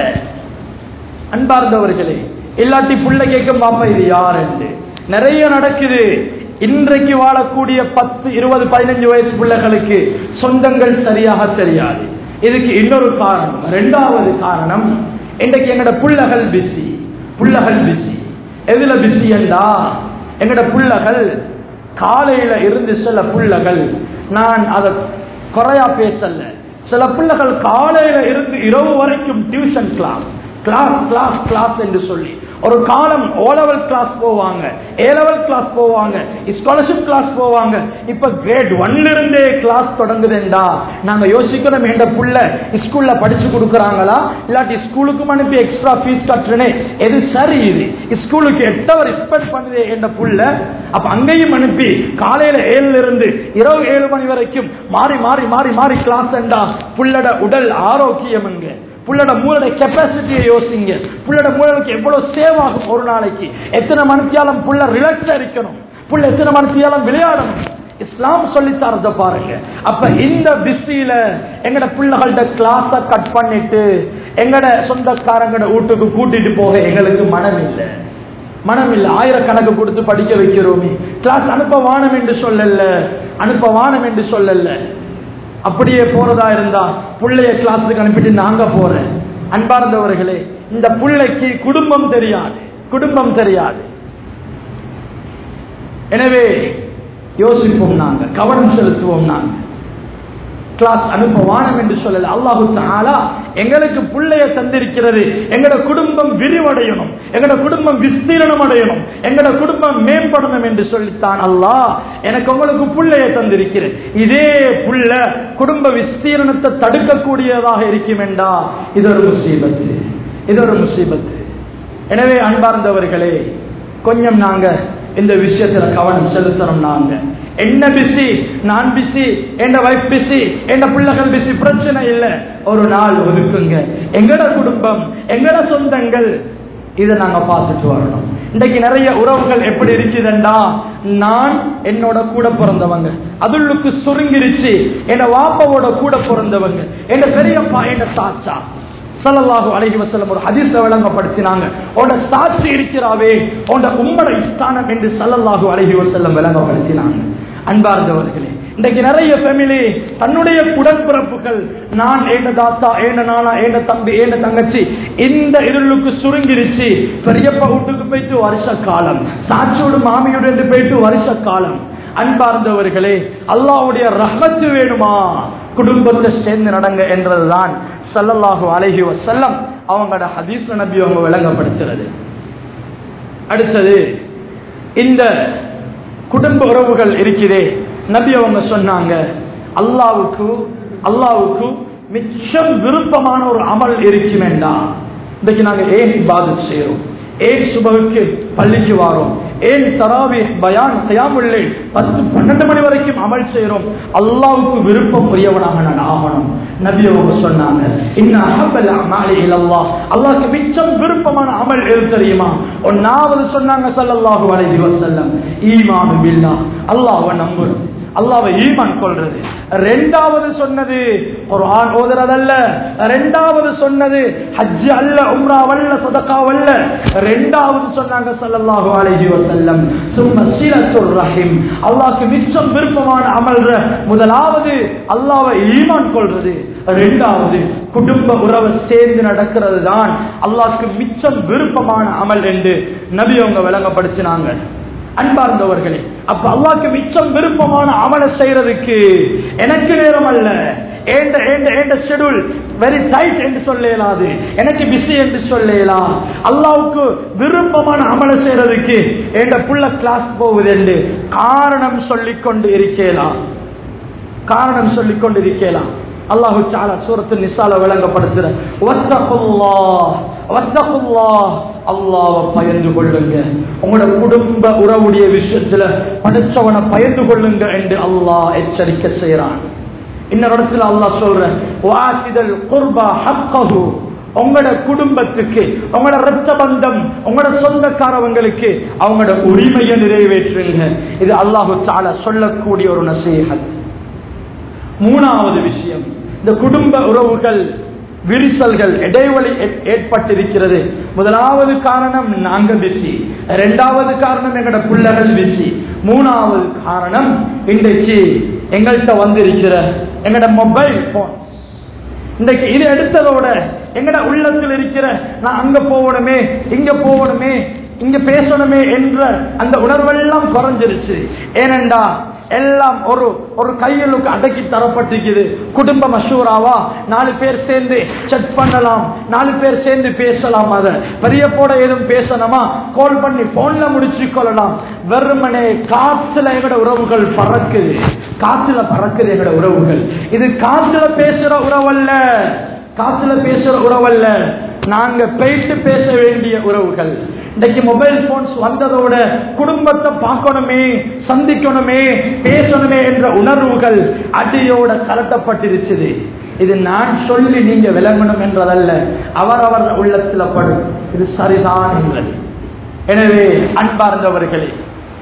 அன்பார்ந்தவர்களே இல்லாட்டி புள்ள கேட்கும் பாப்பா இது யார் என்று நிறைய நடக்குது இன்றைக்கு வாழக்கூடிய பத்து இருபது பதினஞ்சு வயசு பிள்ளைகளுக்கு சொந்தங்கள் சரியாக தெரியாது இதுக்கு இன்னொரு காரணம் ரெண்டாவது காரணம் இன்றைக்கு எங்கட புள்ளகள் பிஸி புள்ளகள் பிஸி எதுல பிஸி என்றா எங்கட புள்ளகள் காலையில இருந்து சில புள்ளகள் நான் அதை குறையா பேசல சில பிள்ளைகள் காலையில இருந்து இரவு வரைக்கும் tuition class class class class என்று சொல்லி ஒரு காலம் ஓ லெவல் கிளாஸ் போவாங்க ஏ லெவல் கிளாஸ் போவாங்க ஸ்காலர்ஷிப் கிளாஸ் போவாங்க இப்ப கிரேட் ஒன்ல இருந்தே கிளாஸ் தொடங்குதுண்டா நாங்க யோசிக்கணும் என்ற புள்ள ஸ்கூல்ல படிச்சு கொடுக்கறாங்களா இல்லாட்டி ஸ்கூலுக்கும் அனுப்பி எக்ஸ்ட்ரா ஃபீஸ் கட்டுறனே எது சரி இது ஸ்கூலுக்கு எட்டவர் ரெஸ்பெக்ட் பண்ணுதே என்ற புள்ள அப்ப அங்கேயும் அனுப்பி காலையில ஏழுல இருந்து இரவு ஏழு மணி வரைக்கும் மாறி மாறி மாறி மாறி கிளாஸ் என்றா புள்ளட உடல் ஆரோக்கியம் எங்க புள்ளோட மூளை கெப்பாசிட்டியை யோசிங்க புள்ளோட மூளைக்கு எவ்வளவு சேவ் ஆகும் ஒரு நாளைக்கு எத்தனை மணித்தியாலம் புள்ள ரிலாக்ஸா இருக்கணும் புள்ள எத்தனை மனசியாலும் விளையாடணும் இஸ்லாம் சொல்லி தரத பாருங்க அப்ப இந்த பிஸியில எங்கட பிள்ளைகள்ட கிளாஸ கட் பண்ணிட்டு எங்கட சொந்தக்காரங்கட வீட்டுக்கு கூட்டிட்டு போக எங்களுக்கு மனம் இல்லை மனம் இல்லை ஆயிரக்கணக்கு கொடுத்து படிக்க வைக்கிறோமே கிளாஸ் அனுப்ப வானம் என்று சொல்லல அனுப்ப வானம் என்று சொல்லல அப்படியே போறதா இருந்தா புள்ளைய கிளாஸுக்கு அனுப்பிட்டு நாங்க போறேன் அன்பார்ந்தவர்களே இந்த புள்ளைக்கு குடும்பம் தெரியாது குடும்பம் தெரியாது எனவே யோசிப்போம் நாங்க கவனம் செலுத்துவோம் நாங்க கிளாஸ் அனுப்ப வானம் என்று சொல்லல அல்லாஹு தாலா எங்களுக்கு புள்ளைய தந்திருக்கிறது எங்கட குடும்பம் விரிவடையணும் எங்கட குடும்பம் விஸ்தீரணம் அடையணும் எங்கட குடும்பம் மேம்படணும் என்று சொல்லித்தான் அல்லாஹ் எனக்கு உங்களுக்கு புள்ளைய தந்திருக்கிறேன் இதே புள்ள குடும்ப விஸ்தீரணத்தை தடுக்கக்கூடியதாக இருக்கும் என்றா இது ஒரு முசீபத்து இது ஒரு முசீபத்து எனவே அன்பார்ந்தவர்களே கொஞ்சம் நாங்க இந்த விஷயத்துல கவனம் செலுத்தணும் நாங்க என்ன பிஸி நான் பிஸி என்ன வைஃப் பிஸி என்ன பிள்ளைகள் பிஸி பிரச்சனை இல்லை ஒரு நாள் ஒதுக்குங்க எங்கட குடும்பம் எங்கட சொந்தங்கள் இதை நாங்க பார்த்துட்டு வரணும் இன்றைக்கு நிறைய உறவுகள் எப்படி இருக்குதுண்டா நான் என்னோட கூட பிறந்தவங்க அதுள்ளுக்கு சுருங்கிருச்சு என்ன வாப்பாவோட கூட பிறந்தவங்க என்ன பெரியப்பா என்ன சாச்சா சல்லல்லாஹு அலைஹி வஸல்லம் ஒரு ஹதீஸ்ல விளங்கப்படுத்தினாங்க உன்ட சாட்சி இருக்கிறாவே உன்ட உம்மட ஸ்தானம் என்று சல்லல்லாஹு அலைஹி வஸல்லம் விளங்கப்படுத்தினாங்க அன்பார்ந்தவர்களே இன்றைக்கு நிறைய ஃபேமிலி தன்னுடைய உடன்பிறப்புகள் நான் ஏண்ட தாத்தா ஏண்ட நானா ஏண்ட தம்பி ஏண்ட தங்கச்சி இந்த இருளுக்கு சுருங்கிருச்சு பெரியப்பா வீட்டுக்கு போயிட்டு வருஷ காலம் சாட்சியோடு மாமியோடு என்று போயிட்டு வருஷ காலம் அன்பார்ந்தவர்களே அல்லாவுடைய ரஹமத்து வேணுமா குடும்பத்தை சேர்ந்து நடங்க என்றதுதான் சல்லல்லாஹு அலைஹி வசல்லம் அவங்களோட ஹதீஸ் நபி அவங்க விளங்கப்படுத்துறது அடுத்தது இந்த குடும்ப உறவுகள் இருக்கிறே நபி அவங்க சொன்னாங்க அல்லாவுக்கு அல்லாவுக்கு மிச்சம் விருப்பமான ஒரு அமல் இருக்கும் வேண்டாம் இன்றைக்கு நாங்க ஏன் இபாதத் செய்யறோம் ஏன் சுபகுக்கு பள்ளிக்கு வாரோம் ஏன் தராவி பயான் செய்யாமுல்லை பத்து பன்னெண்டு மணி வரைக்கும் அமல் செய்யறோம் அல்லாவுக்கு விருப்பம் உரியவனாக நான் ஆகணும் நபி அவங்க சொன்னாங்க அல்லாஹ்க்கு மிச்சம் விருப்பமான அமல் எது தெரியுமா ஒன்னாவது சொன்னாங்க சல்லல்லாஹு அலைஹி வஸல்லம் ஈமானு பில்லாஹ் அல்லாஹ்வை நம்புறோம் அல்லாவை ஈமான் கொள்றது ரெண்டாவது சொன்னது ஒரு ஆண் ஓதுறதல்ல ரெண்டாவது சொன்னது ஹஜ் அல்ல உம்ரா வல்ல சதகா வல்ல ரெண்டாவது சொன்னாங்க ஸல்லல்லாஹு அலைஹி வஸல்லம் சும்ம சிலத்துர் ரஹீம் அல்லாஹ்க்கு மிச்சம் விருப்பமான அமல் முதலாவது அல்லாவை ஈமான் கொள்றது ரெண்டாவது குடும்ப உறவை சேர்ந்து நடக்கிறது தான் அல்லாஹ்க்கு மிச்சம் விருப்பமான அமல் என்று நபி அவங்க விளங்கப்படுத்தினாங்க அன்பார்ந்தவர்களே அப்ப அல்லாக்கு மிச்சம் விருப்பமான அமலை செய்யறதுக்கு எனக்கு நேரம் அல்ல ஏண்ட ஏண்ட ஏண்ட ஷெடியூல் வெரி டைட் என்று சொல்லலாது எனக்கு பிஸி என்று சொல்லலாம் அல்லாவுக்கு விருப்பமான அமலை செய்யறதுக்கு ஏண்ட புள்ள கிளாஸ் போகுது என்று காரணம் சொல்லிக் கொண்டு இருக்கலாம் காரணம் சொல்லிக் கொண்டு இருக்கலாம் அல்லாஹு சாலா சூரத்து நிசால விளங்கப்படுத்துற அல்லாவை பயந்து கொள்ளுங்க உங்களோட குடும்ப உறவுடைய விஷயத்துல படிச்சவனை பயந்து கொள்ளுங்க என்று அல்லாஹ் எச்சரிக்கை செய்யறான் இன்னொரு இடத்துல அல்லாஹ் சொல்ற வாசிதல் குர்பா ஹக்கஹு உங்களோட குடும்பத்துக்கு உங்களோட ரத்த பந்தம் உங்களோட சொந்தக்காரவங்களுக்கு அவங்களோட உரிமையை நிறைவேற்றுங்க இது அல்லாஹு சாலா சொல்லக்கூடிய ஒரு நசீகத் மூணாவது விஷயம் இந்த குடும்ப உறவுகள் விரிசல்கள் இடைவெளி ஏற்பட்டிருக்கிறது முதலாவது காரணம் நாங்க பிஸி இரண்டாவது காரணம் எங்கட பிள்ளைகள் பிஸி மூணாவது காரணம் இன்றைக்கு எங்கள்கிட்ட வந்திருக்கிற எங்கட மொபைல் போன் இன்றைக்கு இது எடுத்ததோட எங்கட உள்ளத்தில் இருக்கிற நான் அங்க போகணுமே இங்க போகணுமே இங்க பேசணுமே என்ற அந்த உணர்வெல்லாம் குறைஞ்சிருச்சு ஏனென்றா எல்லாம் ஒரு ஒரு கையலுக்கு அடக்கி தரப்பட்டிருக்குது குடும்ப மசூராவா நாலு பேர் சேர்ந்து செக் பண்ணலாம் நாலு பேர் சேர்ந்து பேசலாம் அத பெரிய போட ஏதும் பேசணுமா கால் பண்ணி போன்ல முடிச்சு கொள்ளலாம் வெறுமனே காத்துல எங்கட உறவுகள் பறக்குது காத்துல பறக்குது எங்கட உறவுகள் இது காத்துல பேசுற உறவல்ல காத்துல பேசுற உறவல்ல நாங்க போயிட்டு பேச வேண்டிய உறவுகள் இன்னைக்கு மொபைல் போன்ஸ் வந்ததோட குடும்பத்தை பார்க்கணுமே சந்திக்கணுமே பேசணுமே என்ற உணர்வுகள் அடியோட கலட்டப்பட்டிருச்சுது இது நான் சொல்லி நீங்க விளங்கணும் என்றதல்ல அவரவர் உள்ளத்துல படும் இது சரிதான் என்பது எனவே அன்பார்ந்தவர்களே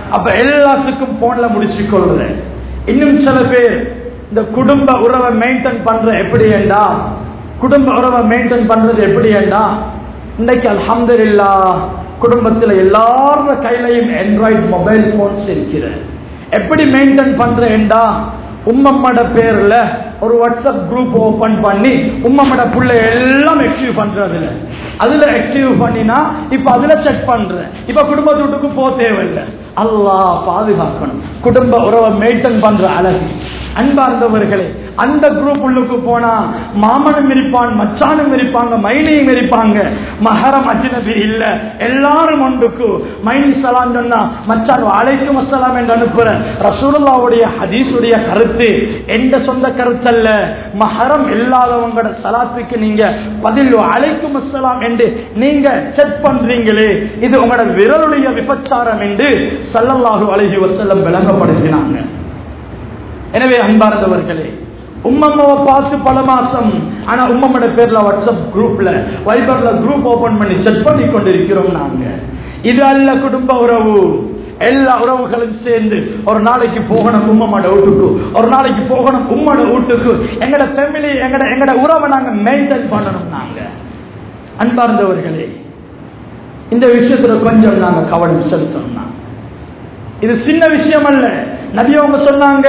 அப்ப எல்லாத்துக்கும் போன்ல முடிச்சு கொள்றேன் இன்னும் சில பேர் இந்த குடும்ப உறவை மெயின்டைன் பண்ற எப்படி ஏண்டா குடும்ப உறவை மெயின்டைன் பண்றது எப்படி ஏண்டா இன்னைக்கு அல்ஹம்துலில்லா குடும்பத்துல எல்லாரோட கையிலையும் ஆண்ட்ராய்டு மொபைல் போன்ஸ் இருக்கிறது எப்படி மெயின்டைன் பண்றேன்டா உம்மம்மட பேர்ல ஒரு வாட்ஸ்அப் குரூப் ஓபன் பண்ணி உம்மம்மட புள்ள எல்லாம் ஆக்டிவ் பண்றதுல அதுல ஆக்டிவ் பண்ணினா இப்ப அதுல செக் பண்றேன் இப்ப குடும்ப வீட்டுக்கு போக தேவையில்லை அல்லாஹ் பாதுகாக்கணும் குடும்ப உறவை மெயின்டைன் பண்ற அழகு அன்பார்ந்தவர்களே அந்த குரூப் உள்ளுக்கு போனா மாமனும் இருப்பான் மச்சானும் இருப்பாங்க மைனியும் இருப்பாங்க மஹரம் அஜ்னபி இல்ல எல்லாரும் ஒன்றுக்கு மைனி சலாம் சொன்னா மச்சான் அழைக்கும் அஸ்ஸலாம் என்று அனுப்புற ரசூலுல்லாவுடைய ஹதீஸுடைய கருத்து எந்த சொந்த கருத்தல்ல மஹரம் இல்லாதவங்களோட சலாத்துக்கு நீங்க பதில் அழைக்கும் அஸ்ஸலாம் என்று நீங்க செக் பண்றீங்களே இது உங்களோட விரலுடைய விபச்சாரம் என்று சல்லல்லாஹு அலைஹி வஸல்லம் விளங்கப்படுத்தினாங்க எனவே அன்பார்ந்தவர்களே உம்மம்மாவை பார்த்து பல மாசம் ஆனா உம்மம்மோட பேர்ல வாட்ஸ்அப் குரூப்ல வைபர்ல குரூப் ஓபன் பண்ணி செக் பண்ணி கொண்டிருக்கிறோம் நாங்க இது அல்ல குடும்ப உறவு எல்லா உறவுகளும் சேர்ந்து ஒரு நாளைக்கு போகணும் உம்மம்மோட வீட்டுக்கு ஒரு நாளைக்கு போகணும் உம்மோட வீட்டுக்கு எங்கட ஃபேமிலி எங்கட எங்கட உறவை நாங்க மெயின்டைன் பண்ணணும் நாங்க அன்பார்ந்தவர்களே இந்த விஷயத்துல கொஞ்சம் நாங்க கவனம் செலுத்தணும் நாங்க. இது சின்ன விஷயம் அல்ல நபி அவங்க சொன்னாங்க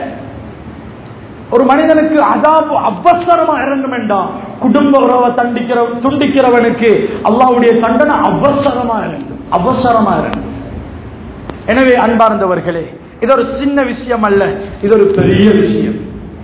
ஒரு மனிதனுக்கு அதாபு அவசரமா இறங்கும் வேண்டாம் குடும்ப உறவை தண்டிக்கிற துண்டிக்கிறவனுக்கு அல்லாவுடைய தண்டனை அவசரமா இறங்கும் அவசரமா இறங்கும் எனவே அன்பார்ந்தவர்களே இது ஒரு சின்ன விஷயம் அல்ல இது ஒரு பெரிய விஷயம்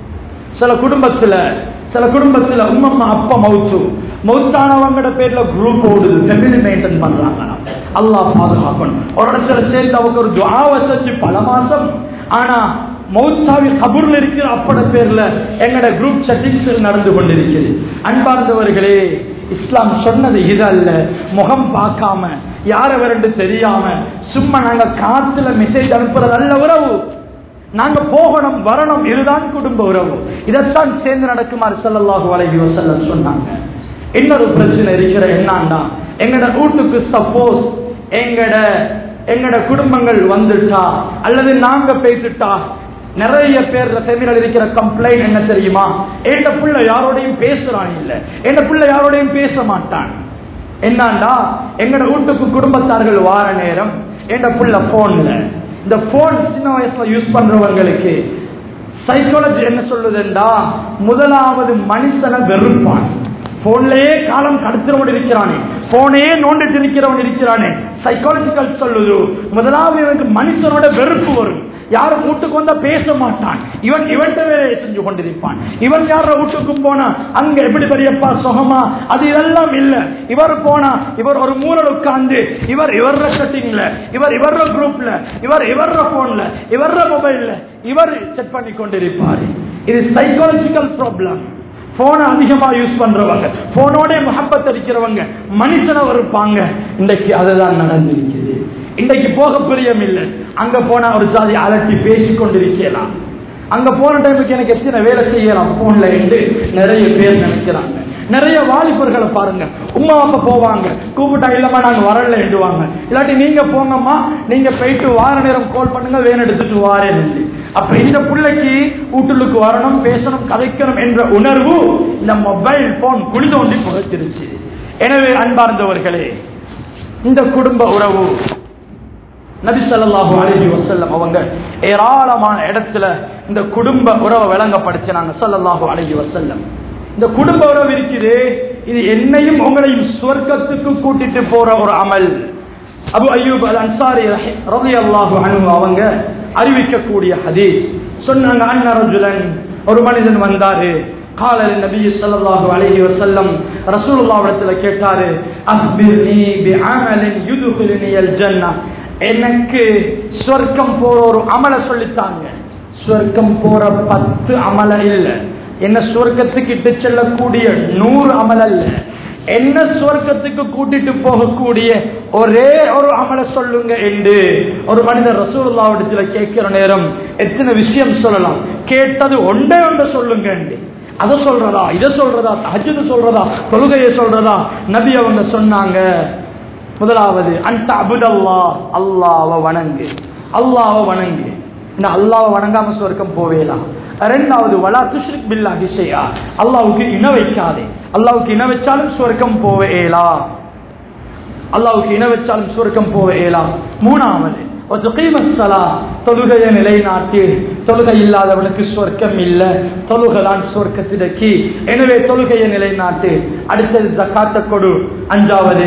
சில குடும்பத்துல சில குடும்பத்துல உம்மம்மா அப்பா மவுத்து மவுத்தானவங்கட பேர்ல குரூப் ஓடுது ஃபெமிலி மெயின்டைன் பண்றாங்க அல்லாஹ் பாதுகாக்கணும் ஒரு இடத்துல சேர்ந்து அவங்க ஒரு துவாவை செஞ்சு பல மாசம் ஆனா மௌத்தாவி கபூர்ல இருக்கிற அப்பட பேர்ல எங்கட குரூப் செட்டிங்ஸ் நடந்து கொண்டிருக்கிறது அன்பார்ந்தவர்களே இஸ்லாம் சொன்னது இது அல்ல முகம் பார்க்காம யார வரண்டு தெரியாம சும்மா நாங்க காத்துல மெசேஜ் அனுப்புறது அல்ல உறவு நாங்க போகணும் வரணும் இதுதான் குடும்ப உறவு இதைத்தான் சேர்ந்து நடக்குமாறு ஸல்லல்லாஹு அலைஹி வஸல்லம் சொன்னாங்க இன்னொரு பிரச்சனை இருக்கிற என்னன்னா எங்கட வீட்டுக்கு சப்போஸ் எங்கட எங்கட குடும்பங்கள் வந்துட்டா அல்லது நாங்க பேசிட்டா நிறைய பேர்ல செமினல் இருக்கிற கம்ப்ளைண்ட் என்ன தெரியுமா எந்த புள்ள யாரோடையும் பேசுறான் இல்ல எந்த புள்ள யாரோடையும் பேச மாட்டான் என்னண்டா எங்கட வீட்டுக்கு குடும்பத்தார்கள் வார நேரம் எந்த புள்ள போன்ல இந்த போன் சின்ன வயசுல யூஸ் பண்றவங்களுக்கு சைக்காலஜி என்ன சொல்லுதுண்டா முதலாவது மனுஷனை வெறுப்பான் போன்லயே காலம் கடத்துறவன் இருக்கிறானே போனே நோண்டிட்டு இருக்கிறவன் இருக்கிறானே சைக்காலஜிக்கல் சொல்லுது முதலாவது எனக்கு மனுஷனோட வெறுப்பு வரும் யாரும் வீட்டுக்கு வந்தா பேச மாட்டான் இவன் இவன்கிட்ட வேலையை செஞ்சு கொண்டிருப்பான் இவன் யார வீட்டுக்கும் போனா அங்க எப்படி பெரியப்பா சுகமா அது இதெல்லாம் இல்ல இவர் போனா இவர் ஒரு மூலர் உட்கார்ந்து இவர் இவர்ற செட்டிங்ல இவர் இவர்ற குரூப்ல இவர் இவர்ற போன்ல இவர்ற மொபைல்ல இவர் செக் பண்ணி கொண்டிருப்பாரு இது சைக்காலஜிக்கல் ப்ராப்ளம் போனை அதிகமா யூஸ் பண்றவங்க போனோட முகப்பத் அடிக்கிறவங்க மனுஷனை இருப்பாங்க இன்றைக்கு அதுதான் நடந்திருக்குது இன்றைக்கு போக பிரியம் இல்லை அங்க போனா ஒரு ஜாதி அலட்டி பேசி கொண்டிருக்கலாம் அங்க போன டைமுக்கு எனக்கு எத்தனை வேலை செய்யலாம் போன்ல என்று நிறைய பேர் நினைக்கிறாங்க நிறைய வாலிபர்களை பாருங்க உமா அப்பா போவாங்க கூப்பிட்டா இல்லம்மா நாங்க வரல எழுதுவாங்க இல்லாட்டி நீங்க போங்கம்மா நீங்க போயிட்டு வார நேரம் கால் பண்ணுங்க வேணும் எடுத்துட்டு வாரேன் அப்ப இந்த பிள்ளைக்கு வீட்டுக்கு வரணும் பேசணும் கதைக்கணும் என்ற உணர்வு இந்த மொபைல் போன் குழி தோண்டி புகைச்சிருச்சு எனவே அன்பார்ந்தவர்களே இந்த குடும்ப உறவு நபி ஸல்லல்லாஹு அலைஹி வஸல்லம் அவங்க ஏராளமான இடத்துல இந்த குடும்ப உறவை விளங்கப்படுத்தினாங்க ஸல்லல்லாஹு அலைஹி வஸல்லம் இந்த குடும்ப உறவு இருக்குது இது என்னையும் உங்களையும் சுவர்க்கத்துக்கு கூட்டிட்டு போற ஒரு அமல் அபு அய்யூப் அல் அன்சாரி ரலியல்லாஹு அன்ஹு அவங்க அறிவிக்கக்கூடிய ஹதீஸ் சொன்னாங்க அன்ன ரஜுலன் ஒரு மனிதன் வந்தாரு قال النبي صلى الله عليه وسلم رسول الله இடத்துல கேட்டாரு அக்பிர்னி بعمل يدخلني الجنه எனக்கு சொர்க்கம் போற ஒரு அமல சொல்லித்தாங்க சொர்க்கம் போற பத்து அமல இல்ல என்ன சொர்க்கத்துக்கு இட்டு செல்லக்கூடிய நூறு அமல் அல்ல என்ன சொர்க்கத்துக்கு கூட்டிட்டு போகக்கூடிய ஒரே ஒரு அமல சொல்லுங்க என்று ஒரு மனிதர் ரசூலுல்லாவிடத்துல கேட்கிற நேரம் எத்தனை விஷயம் சொல்லலாம் கேட்டது ஒன்றே ஒன்று சொல்லுங்க என்று அதை சொல்றதா இதை சொல்றதா தஹஜ்ஜுது சொல்றதா தொழுகையை சொல்றதா நபி அவங்க சொன்னாங்க முதலாவது அந்த அபுதல்லா அல்லாஹ்வை வணங்கு அல்லாஹ்வை வணங்கு இந்த அல்லாஹ்வை வணங்காம சொர்க்கம் போவேலாம் ரெண்டாவது வலா துஷ்ரிக் பில்லாஹி ஷைஆ அல்லாஹ்வுக்கு இணை வைக்காதே அல்லாஹ்வுக்கு இணை வச்சாலும் சொர்க்கம் போவேலா அல்லாஹ்வுக்கு இணை வச்சாலும் சொர்க்கம் போவேலாம் மூணாவது தொழுகையை நிலைநாட்டி தொழுகை இல்லாதவனுக்கு சொர்க்கம் இல்ல தொழுகைதான் சொர்க்கத்திற்கு எனவே தொழுகையை நிலைநாட்டு அடுத்தது ஜக்காத்த கொடு அஞ்சாவது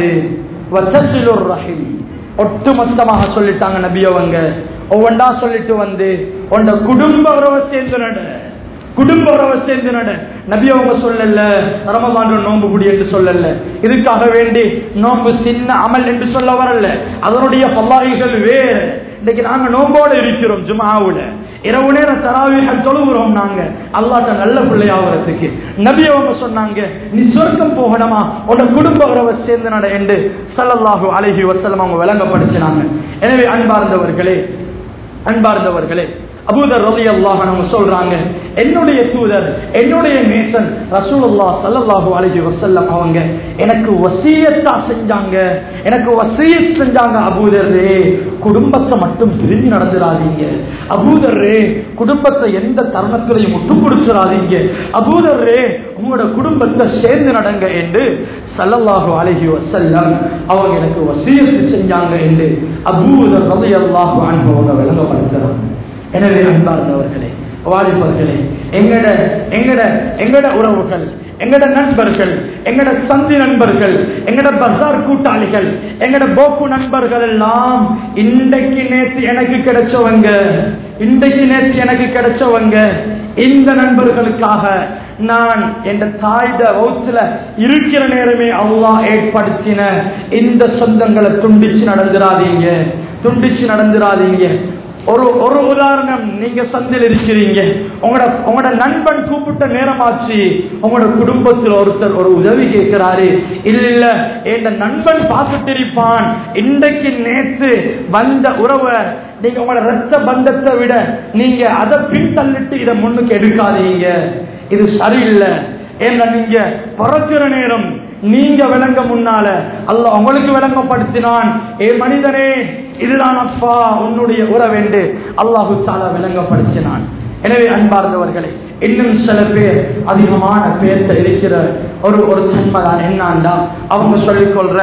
வசசிலுர் ரஹீம் ஒட்டுமொத்தமாக சொல்லிட்டாங்க நபியவங்க ஒவ்வொன்றா சொல்லிட்டு வந்து உண்ட குடும்ப உறவை சேர்ந்து நட குடும்ப உறவை சேர்ந்து நட நபி அவங்க சொல்லல ரமபான் நோன்பு குடி என்று சொல்லல இதுக்காக வேண்டி நோன்பு சின்ன அமல் என்று சொல்ல வரல அதனுடைய பல்லாயிகள் வேறு இன்னைக்கு நாங்க நோம்போடு இருக்கிறோம் ஜுமாவுல இரவு நேரம் தராவிகள் தொழுகிறோம் நாங்க அல்லாட்ட நல்ல பிள்ளையாகிறதுக்கு நபி அவங்க சொன்னாங்க நீ சொர்க்கம் போகணுமா உன்னோட குடும்ப உறவை சேர்ந்து நட என்று சல்லல்லாஹு அலைஹி வசல்லம் அவங்க விளங்கப்படுத்தினாங்க எனவே அன்பார்ந்தவர்களே அன்பார்ந்தவர்களே அபூதர் ரவி அல்லாஹ் சொல்றாங்க என்னுடைய தூதர் என்னுடைய நேசன் ரசூலுல்லா சல்லல்லாஹு அலைஹி வஸல்லம் அவங்க எனக்கு வசியத்தா செஞ்சாங்க எனக்கு வசியத் செஞ்சாங்க அபூதரே குடும்பத்தை மட்டும் பிரிஞ்சு நடந்துடாதீங்க அபூதரே குடும்பத்தை எந்த தருணத்திலையும் முட்டு கொடுத்துடாதீங்க அபூதரே உங்களோட குடும்பத்தை சேர்ந்து நடங்க என்று சல்லல்லாஹு அலைஹி வஸல்லம் அவங்க எனக்கு வசியத்து செஞ்சாங்க என்று அபூதர் ரவி அல்லாஹு அனுபவங்க விளங்கப்படுத்துறாங்க எனவே அன்பார்ந்தவர்களே வாலிபர்களே எங்கட எங்கட எங்கட உறவுகள் எங்கட நண்பர்கள் எங்கட சந்தி நண்பர்கள் எங்கட பசார் கூட்டாளிகள் எங்கட போக்கு நண்பர்கள் எல்லாம் இன்றைக்கு நேற்று எனக்கு கிடைச்சவங்க இன்றைக்கு நேற்று எனக்கு கிடைச்சவங்க இந்த நண்பர்களுக்காக நான் என் தாய்த வகுத்துல இருக்கிற நேரமே அல்லாஹ் ஏற்படுத்தின இந்த சொந்தங்களை துண்டிச்சு நடந்துடாதீங்க துண்டிச்சு நடந்துடாதீங்க ஒரு ஒரு உதாரணம் நீங்க சந்தில் இருக்கிறீங்க உங்களோட உங்களோட நண்பன் கூப்பிட்ட நேரமாச்சு உங்களோட குடும்பத்தில் ஒருத்தர் ஒரு உதவி கேட்கிறாரு இல்ல இல்ல என் நண்பன் பார்த்துட்டு இருப்பான் இன்றைக்கு நேத்து வந்த உறவை நீங்க உங்களோட ரத்த பந்தத்தை விட நீங்க அதை பின்தள்ளிட்டு இதை முன்னுக்கு எடுக்காதீங்க இது சரியில்லை ஏன்னா நீங்க பிறக்கிற நேரம் நீங்க விளங்க முன்னால அல்ல உங்களுக்கு விளங்கப்படுத்தினான் ஏ மனிதனே இதுதான் அப்பா உன்னுடைய உறவென்று அல்லாஹு தாலா விளங்கப்படுத்தினான் எனவே அன்பார்ந்தவர்களே இன்னும் சில பேர் அதிகமான பேர்த்த இருக்கிற ஒரு ஒரு தன்மைதான் என்னான்டா அவங்க சொல்லிக் கொள்ற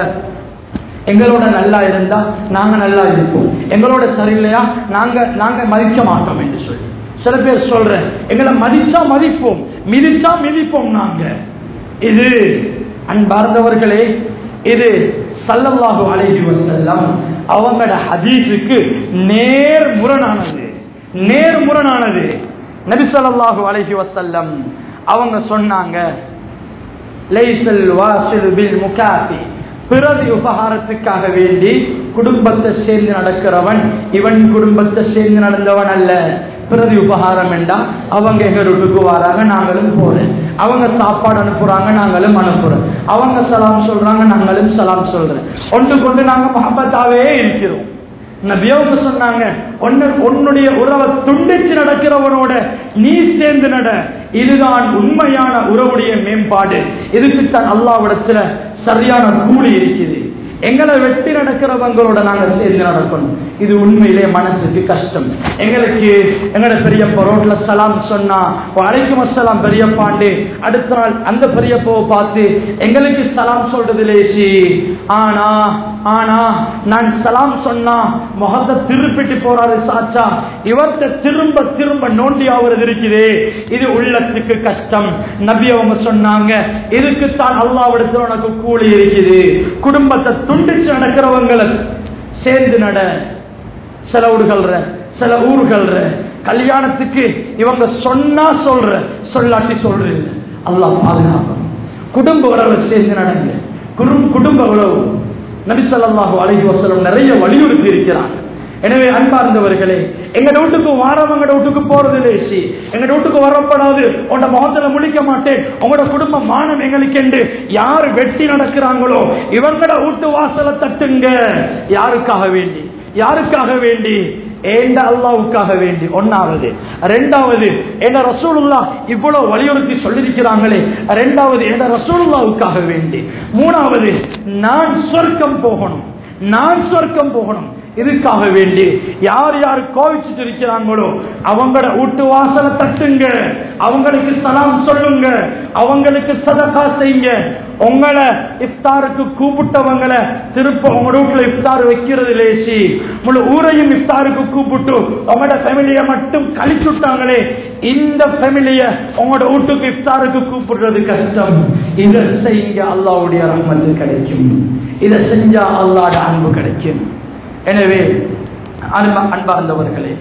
எங்களோட நல்லா இருந்தா நாங்க நல்லா இருப்போம் எங்களோட சரியில்லையா நாங்க நாங்க மதிக்க மாட்டோம் என்று சொல்லி சில பேர் சொல்றேன் எங்களை மதிச்சா மதிப்போம் மிதிச்சா மிதிப்போம் நாங்க இது அன்பார்ந்தவர்களே இது சல்லல்லாஹு அலைஹி வஸல்லம் அவங்களோட ஹதீஸுக்கு நேர் முரணானது நேர் முரணானது நபி ஸல்லல்லாஹு அலைஹி வஸல்லம் அவங்க சொன்னாங்க லைசல் வாசில் பில் முகாஃபி பிறகு உபகாரத்துக்காக வேண்டி குடும்பத்தை சேர்ந்து நடக்கிறவன் இவன் குடும்பத்தை சேர்ந்து நடந்தவன் அல்ல பிரதி உபகாரம் என்றா அவங்க எங்க வீட்டுக்கு வராங்க நாங்களும் போறேன் அவங்க சாப்பாடு அனுப்புறாங்க நாங்களும் அனுப்புறோம் அவங்க சலாம் சொல்றாங்க நாங்களும் சலாம் சொல்றேன் ஒன்று கொண்டு நாங்க மஹபத்தாவே இருக்கிறோம் நபியவங்க சொன்னாங்க உன்னுடைய உறவை துண்டிச்சு நடக்கிறவனோட நீ சேர்ந்து நட இதுதான் உண்மையான உறவுடைய மேம்பாடு இதுக்குத்தான் அல்லாவிடத்துல சரியான கூலி இருக்குது எங்களை வெட்டி நடக்கிறவங்களோட நாங்க சேர்ந்து நடக்கணும் இது உண்மையிலே மனசுக்கு கஷ்டம் எங்களுக்கு எங்களோட பெரியப்பா ரோட்ல சலாம் சொன்னா அழைக்கும் அஸ்லாம் பெரியப்பாண்டு அடுத்த நாள் அந்த பெரியப்பாவை பார்த்து எங்களுக்கு சலாம் சொல்றது லேசி ஆனா ஆனா நான் சலாம் சொன்னா முகத்தை திருப்பிட்டு போறாரு சாச்சா இவர்கிட்ட திரும்ப திரும்ப நோண்டி ஆகுறது இருக்குது இது உள்ளத்துக்கு கஷ்டம் நபி அவங்க சொன்னாங்க இதுக்குத்தான் அல்லாவிடத்தில் உனக்கு கூலி இருக்குது குடும்பத்தை துண்டிச்சு நடக்கிறவங்களை சேர்ந்து நட சில ஊர்கள்ற சில ஊர்கள்ற கல்யாணத்துக்கு இவங்க சொன்னா சொல்ற சொல்லாட்டி சொல்றது அல்லாஹ் பாதுகாப்பு குடும்ப உறவை சேர்ந்து நடங்க குடும்ப உறவு நபிசல்லாஹு அலைஹி வசலம் நிறைய வலியுறுத்தி இருக்கிறாங்க எனவே அன்பார்ந்தவர்களே எங்க வீட்டுக்கு வாரவங்க வீட்டுக்கு போறது லேசி எங்க வீட்டுக்கு வரப்படாது உங்க முகத்துல முழிக்க மாட்டேன் உங்களோட குடும்ப மானம் எங்களுக்கு என்று யார் வெட்டி நடக்கிறாங்களோ இவங்களோட வீட்டு வாசலை தட்டுங்க யாருக்காக வேண்டி யாருக்காக வேண்டி ஏண்ட அல்லாவுக்காக வேண்டி ஒன்னாவது ரெண்டாவது என்ன ரசூலுல்லா இவ்வளவு வலியுறுத்தி சொல்லியிருக்கிறாங்களே ரெண்டாவது என்ன ரசூலுல்லாவுக்காக வேண்டி மூணாவது நான் சொர்க்கம் போகணும் நான் சொர்க்கம் போகணும் இதுக்காக வேண்டி யார் யார் கோவிச்சுட்டு இருக்கிறாங்களோ அவங்களோட வீட்டு வாசலை தட்டுங்க அவங்களுக்கு சலாம் சொல்லுங்க அவங்களுக்கு சதகா செய்யுங்க உங்களை இஃப்தாருக்கு கூப்பிட்டவங்களை திருப்ப உங்க வீட்டுல இஃப்தார் வைக்கிறது லேசி முழு ஊரையும் இஃப்தாருக்கு கூப்பிட்டு உங்களோட ஃபேமிலியை மட்டும் கழிச்சுட்டாங்களே இந்த ஃபேமிலிய உங்களோட வீட்டுக்கு இஃப்தாருக்கு கூப்பிடுறது கஷ்டம் இதை செய்யுங்க அல்லாவுடைய ரஹ்மத்து கிடைக்கும் இதை செஞ்சா அல்லாட அன்பு கிடைக்கும் எனவே அன்பா அன்பார்ந்தவர்களே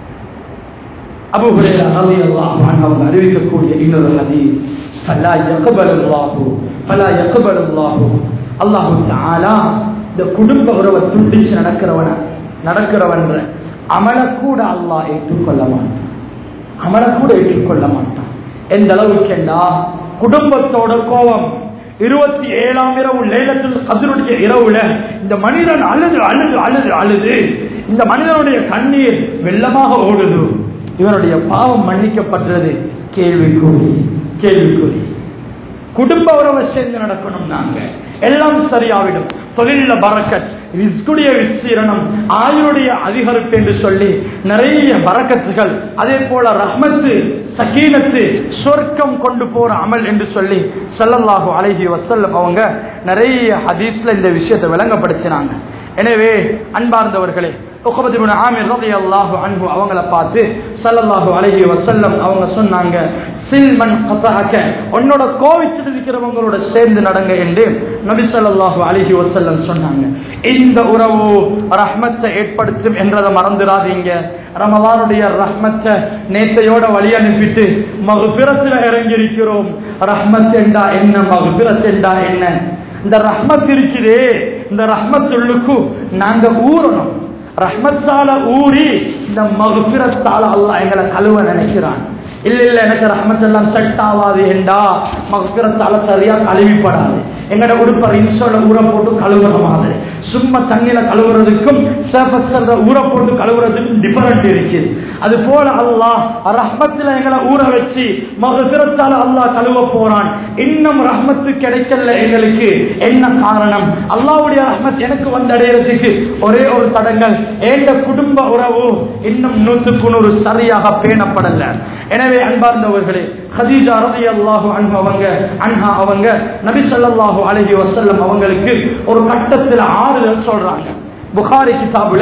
அபு ஹுரைரா ரலியல்லாஹு அன்ஹு அவங்க அறிவிக்கக்கூடிய இன்னொரு ஹதீஸ் ஃபலா யக்பல் அல்லாஹு ஃபலா யக்பல் அல்லாஹு அல்லாஹு தஆலா இந்த குடும்ப உறவை துண்டிச்சு நடக்கிறவன நடக்கிறவன்ற அமல கூட அல்லாஹ் ஏற்றுக்கொள்ள மாட்டான் அமல கூட ஏற்றுக்கொள்ள மாட்டான் எந்த அளவுக்குண்டா குடும்பத்தோட கோபம் இருபத்தி ஏழாம் இரவு லேலத்தில் கதருடைய இரவுல இந்த மனிதன் அழுது அழுது அழுது அழுது இந்த மனிதனுடைய கண்ணீர் வெள்ளமாக ஓடுது இவருடைய பாவம் மன்னிக்கப்பட்டது கேள்விக்குறி கேள்விக்குறி குடும்ப உறவை சேர்ந்து நடக்கணும் நாங்க எல்லாம் சரியாவிடும் தொழில பறக்கத் ரிஸ்குடைய விஸ்தீரணம் ஆயுடைய அதிகரிப்பு என்று சொல்லி நிறைய பறக்கத்துகள் அதே போல ரஹ்மத்து சகீனத்து சொர்க்கம் கொண்டு போற அமல் என்று சொல்லி ஸல்லல்லாஹு அலைஹி வஸல்லம் அவங்க நிறைய ஹதீஸ்ல இந்த விஷயத்தை விளங்கப்படுத்தினாங்க எனவே அன்பார்ந்தவர்களே உக்பத் இப்னு ஆமிர் ரலியல்லாஹு அன்ஹு அவங்கள பார்த்து ஸல்லல்லாஹு அலைஹி வஸல்லம் அவங்க சொன்னாங்க சில்மன் கதஅக உன்னோட கோவிச்சிட்டு இருக்கிறவங்களோட சேர்ந்து நடங்க என்று நபி ஸல்லல்லாஹு அலைஹி வஸல்லம் சொன்னாங்க இந்த உறவு ரஹ்மத்தை ஏற்படுத்தும் என்றதை மறந்துடாதீங்க ரமலானுடைய ரஹ்மத்தை நேத்தையோட வழி அனுப்பிட்டு மகுபிரத்தில் இறங்கி இருக்கிறோம் ரஹ்மத் என்றா என்ன மகுபிரத் என்றா என்ன இந்த ரஹ்மத் இருக்குதே இந்த ரஹ்மத்துள்ளுக்கு நாங்க ஊறணும் ரஹ்மத்தால ஊறி இந்த மகுபிரத்தால அல்லாஹ் எங்களை கழுவ நினைக்கிறான் இல்ல இல்ல எனக்கு ரஹ்மத் எல்லாம் செட் ஆகாது என்றா மகுபிரத்தால சரியா கழுவிப்படாது எங்கட உடுப்ப இன்சோட ஊற போட்டு கழுவுற மாதிரி சும்மா தண்ணியில கழுவுறதுக்கும் சேஃபஸ்டர்ல ஊற போட்டு கழுவுறதுக்கும் டிஃபரெண்ட் இருக்குது அது போல அல்லாஹ் ரஹ்மத்துல எங்களை ஊற வச்சு மகசிரத்தால அல்லாஹ் கழுவ போறான் இன்னும் ரஹ்மத்து கிடைக்கல எங்களுக்கு என்ன காரணம் அல்லாவுடைய ரஹ்மத் எனக்கு வந்தடைகிறதுக்கு ஒரே ஒரு தடங்கள் ஏண்ட குடும்ப உறவு இன்னும் நூற்றுக்கு நூறு சரியாக பேணப்படல எனவே அன்பார்ந்தவர்களே ஹதீஜா ரலியல்லாஹு அன்ஹு அவங்க அன்ஹா அவங்க நபி ஸல்லல்லாஹு அலைஹி வஸல்லம் அவங்களுக்கு ஒரு கட்டத்தில் ஆறுதல் சொல்றாங்க புகாரி கிதாபுல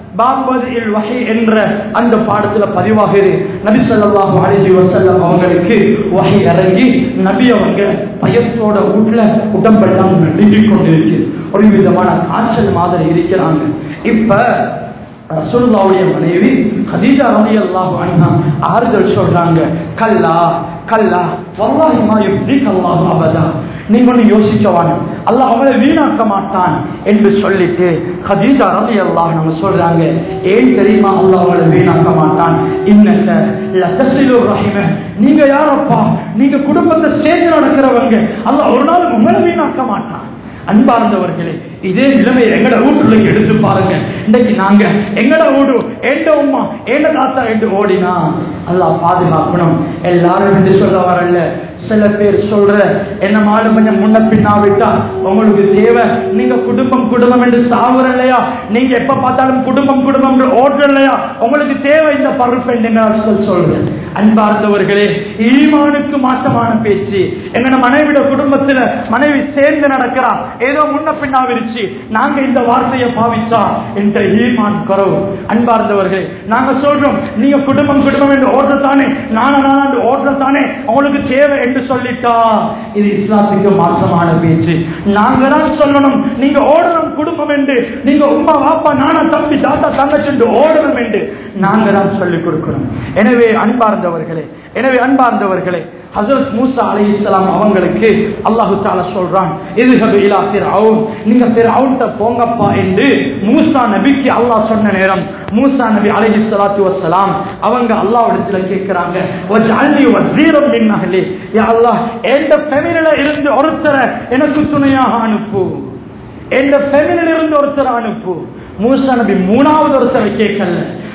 பாபதில் வகை என்ற அந்த பாடத்துல பதிவாகுது நபி ஸல்லல்லாஹு அலைஹி வஸல்லம் அவங்களுக்கு வகை இறங்கி நபி அவங்க பயத்தோட வீட்டுல உடம்பெல்லாம் நடுங்கிக் கொண்டிருக்கு ஒரு விதமான காய்ச்சல் மாதிரி இருக்கிறாங்க இப்ப ரசூலுல்லாவுடைய மனைவி ஹதீஜா ரலியல்லாஹு அன்ஹா ஆறுதல் சொல்றாங்க கல்லா கல்லா வல்லாஹி மா யுஃப்திக அல்லாஹ் அபதா நீங்க ஒண்ணு யோசிக்க வேணும் அல்லாஹ் அவளை வீணாக்க மாட்டான் என்று சொல்லிட்டு ஹதீஜா ரலியல்லாஹு நம்ம சொல்றாங்க ஏன் தெரியுமா அல்லாஹ் அவளை வீணாக்க மாட்டான் இன்னக்க லதசிலு ரஹிம நீங்க யாரப்பா நீங்க குடும்பத்தை சேர்ந்து நடக்கிறவங்க அல்லாஹ் ஒரு நாள் உங்களை வீணாக்க மாட்டான் அன்பார்ந்தவர்களே இதே நிலைமை எங்கட வீட்டுல எடுத்து பாருங்க இன்னைக்கு நாங்க எங்கட வீடு ஏண்ட உமா ஏண்ட தாத்தா என்று ஓடினா அல்லாஹ் பாதுகாக்கணும் எல்லாரும் என்று சொல்ல வரல சில பேர் சொல்ற என்ன மாடு கொஞ்சம் முன்ன பின்னாவிட்டா உங்களுக்கு தேவை நீங்க குடும்பம் குடும்பம் என்று சாவுற இல்லையா நீங்க எப்ப பார்த்தாலும் குடும்பம் குடும்பம் என்று ஓடுற இல்லையா உங்களுக்கு தேவை இந்த பருப்பு என்று சொல்றேன் அன்பார்ந்தவர்களே ஈமானுக்கு மாற்றமான பேச்சு எங்கட மனைவிட குடும்பத்துல மனைவி சேர்ந்து நடக்கிறா ஏதோ முன்ன பின்னா விரிச்சு நாங்க இந்த வார்த்தையை பாவிச்சா என்ற ஈமான் குறவு அன்பார்ந்தவர்களே நாங்க சொல்றோம் நீங்க குடும்பம் குடும்பம் என்று ஓடுறதானே நானா நானா என்று ஓடுறதானே உங்களுக்கு தேவை என்று சொல்லிட்டா இது இஸ்லாத்துக்கு மாற்றமான பேச்சு நாங்க தான் சொல்லணும் நீங்க ஓடணும் குடும்பம் என்று நீங்க உமா வாப்பா நானா தம்பி தாத்தா தங்கச்சி என்று ஓடணும் என்று நாங்க தான் சொல்லிக் கொடுக்கிறோம் எனவே அன்பார்ந்தவர்களே எனவே அன்பார்ந்தவர்களே ஹசரத் மூசா அலை இஸ்லாம் அவங்களுக்கு அல்லாஹு தாலா சொல்றான் இது இலா ஃபிர்அவுன் நீங்க ஃபிர்அவுன்ட்ட போங்கப்பா என்று மூசா நபிக்கு அல்லாஹ் சொன்ன நேரம் மூசா நபி அலைஹி ஸலாத்து வஸ்ஸலாம் அவங்க அல்லாஹ்விடத்துல கேக்குறாங்க வஜ்அல்னி வஸீரம் மின் அஹ்லி யா அல்லாஹ் எந்த ஃபேமிலில இருந்து ஒருத்தரை எனக்கு துணையாக அனுப்பு எந்த ஃபேமிலில இருந்து ஒருத்தரை அனுப்பு மூசா நபி மூணாவது ஒருத்தரை கேட்கல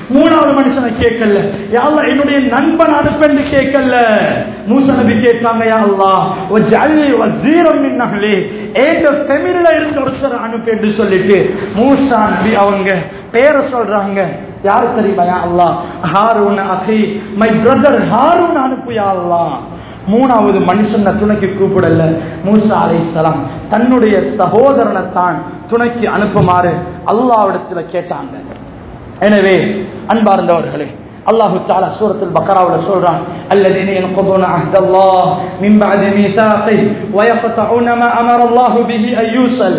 மூணாவது மனுஷனை கேட்கல யாழ்லா என்னுடைய நண்பன் அனுப்பென்று கேட்கல மூசா நபி கேட்டாங்க யா அல்லாஹ் வஜ்அல்னி வஸீரம் மின் அஹ்லி ஏங்க ஃபெமிலில இருந்து ஒருத்தர் அனுப்பு என்று சொல்லிட்டு மூசா நபி அவங்க பேரை சொல்றாங்க யாரு தெரியுமா யா அல்லாஹ் ஹாரூன் அஹி மை பிரதர் ஹாரூன் அனுப்பு யா அல்லாஹ் மூணாவது மனுஷனை துணைக்கு கூப்பிடல மூசா அலைஹிஸ்ஸலாம் தன்னுடைய சகோதரனை தான் துணைக்கு அனுப்புமாறு அல்லாஹ்விடத்துல கேட்டாங்க எனவே அன்பார்ந்தவர்களே அல்லாஹு தாலா சூரத்துல் பக்கராவுல சொல்றான் الذين ينقضون عهد الله من بعد ميثاقه ويقطعون ما امر الله به ان يوصل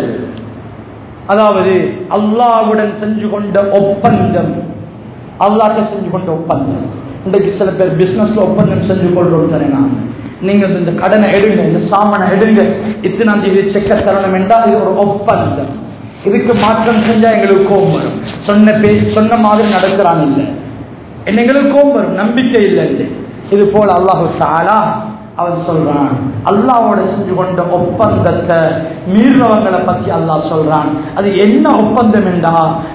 அதாவது அல்லாஹ்வுடன் செஞ்சு கொண்ட ஒப்பந்தம் அல்லாஹ்ட்ட செஞ்சு கொண்ட ஒப்பந்தம் இன்றைக்கு சில பேர் பிசினஸ்ல ஒப்பந்தம் செஞ்சு கொள்றோம் தானே நான் நீங்க இந்த கடனை எடுங்க இந்த சாமானை எடுங்க இத்தனாம் தேதி செக்க தரணும் என்றால் இது ஒரு ஒப்பந்தம் இதுக்கு மாற்றம் செஞ்சா எங்களுக்கு கோபம் வரும் சொன்ன பே சொன்ன மாதிரி நடக்கிறான் இல்லை என்ன எங்களுக்கு கோபம் வரும் நம்பிக்கை இல்லை இல்லை இது போல அல்லாஹு சாலா அவன் சொல்றான் அல்லாவோட செஞ்சு கொண்ட ஒப்பந்தத்தை மீறினவங்களை பத்தி அல்லாஹ் சொல்றான் அது என்ன ஒப்பந்தம் என்றா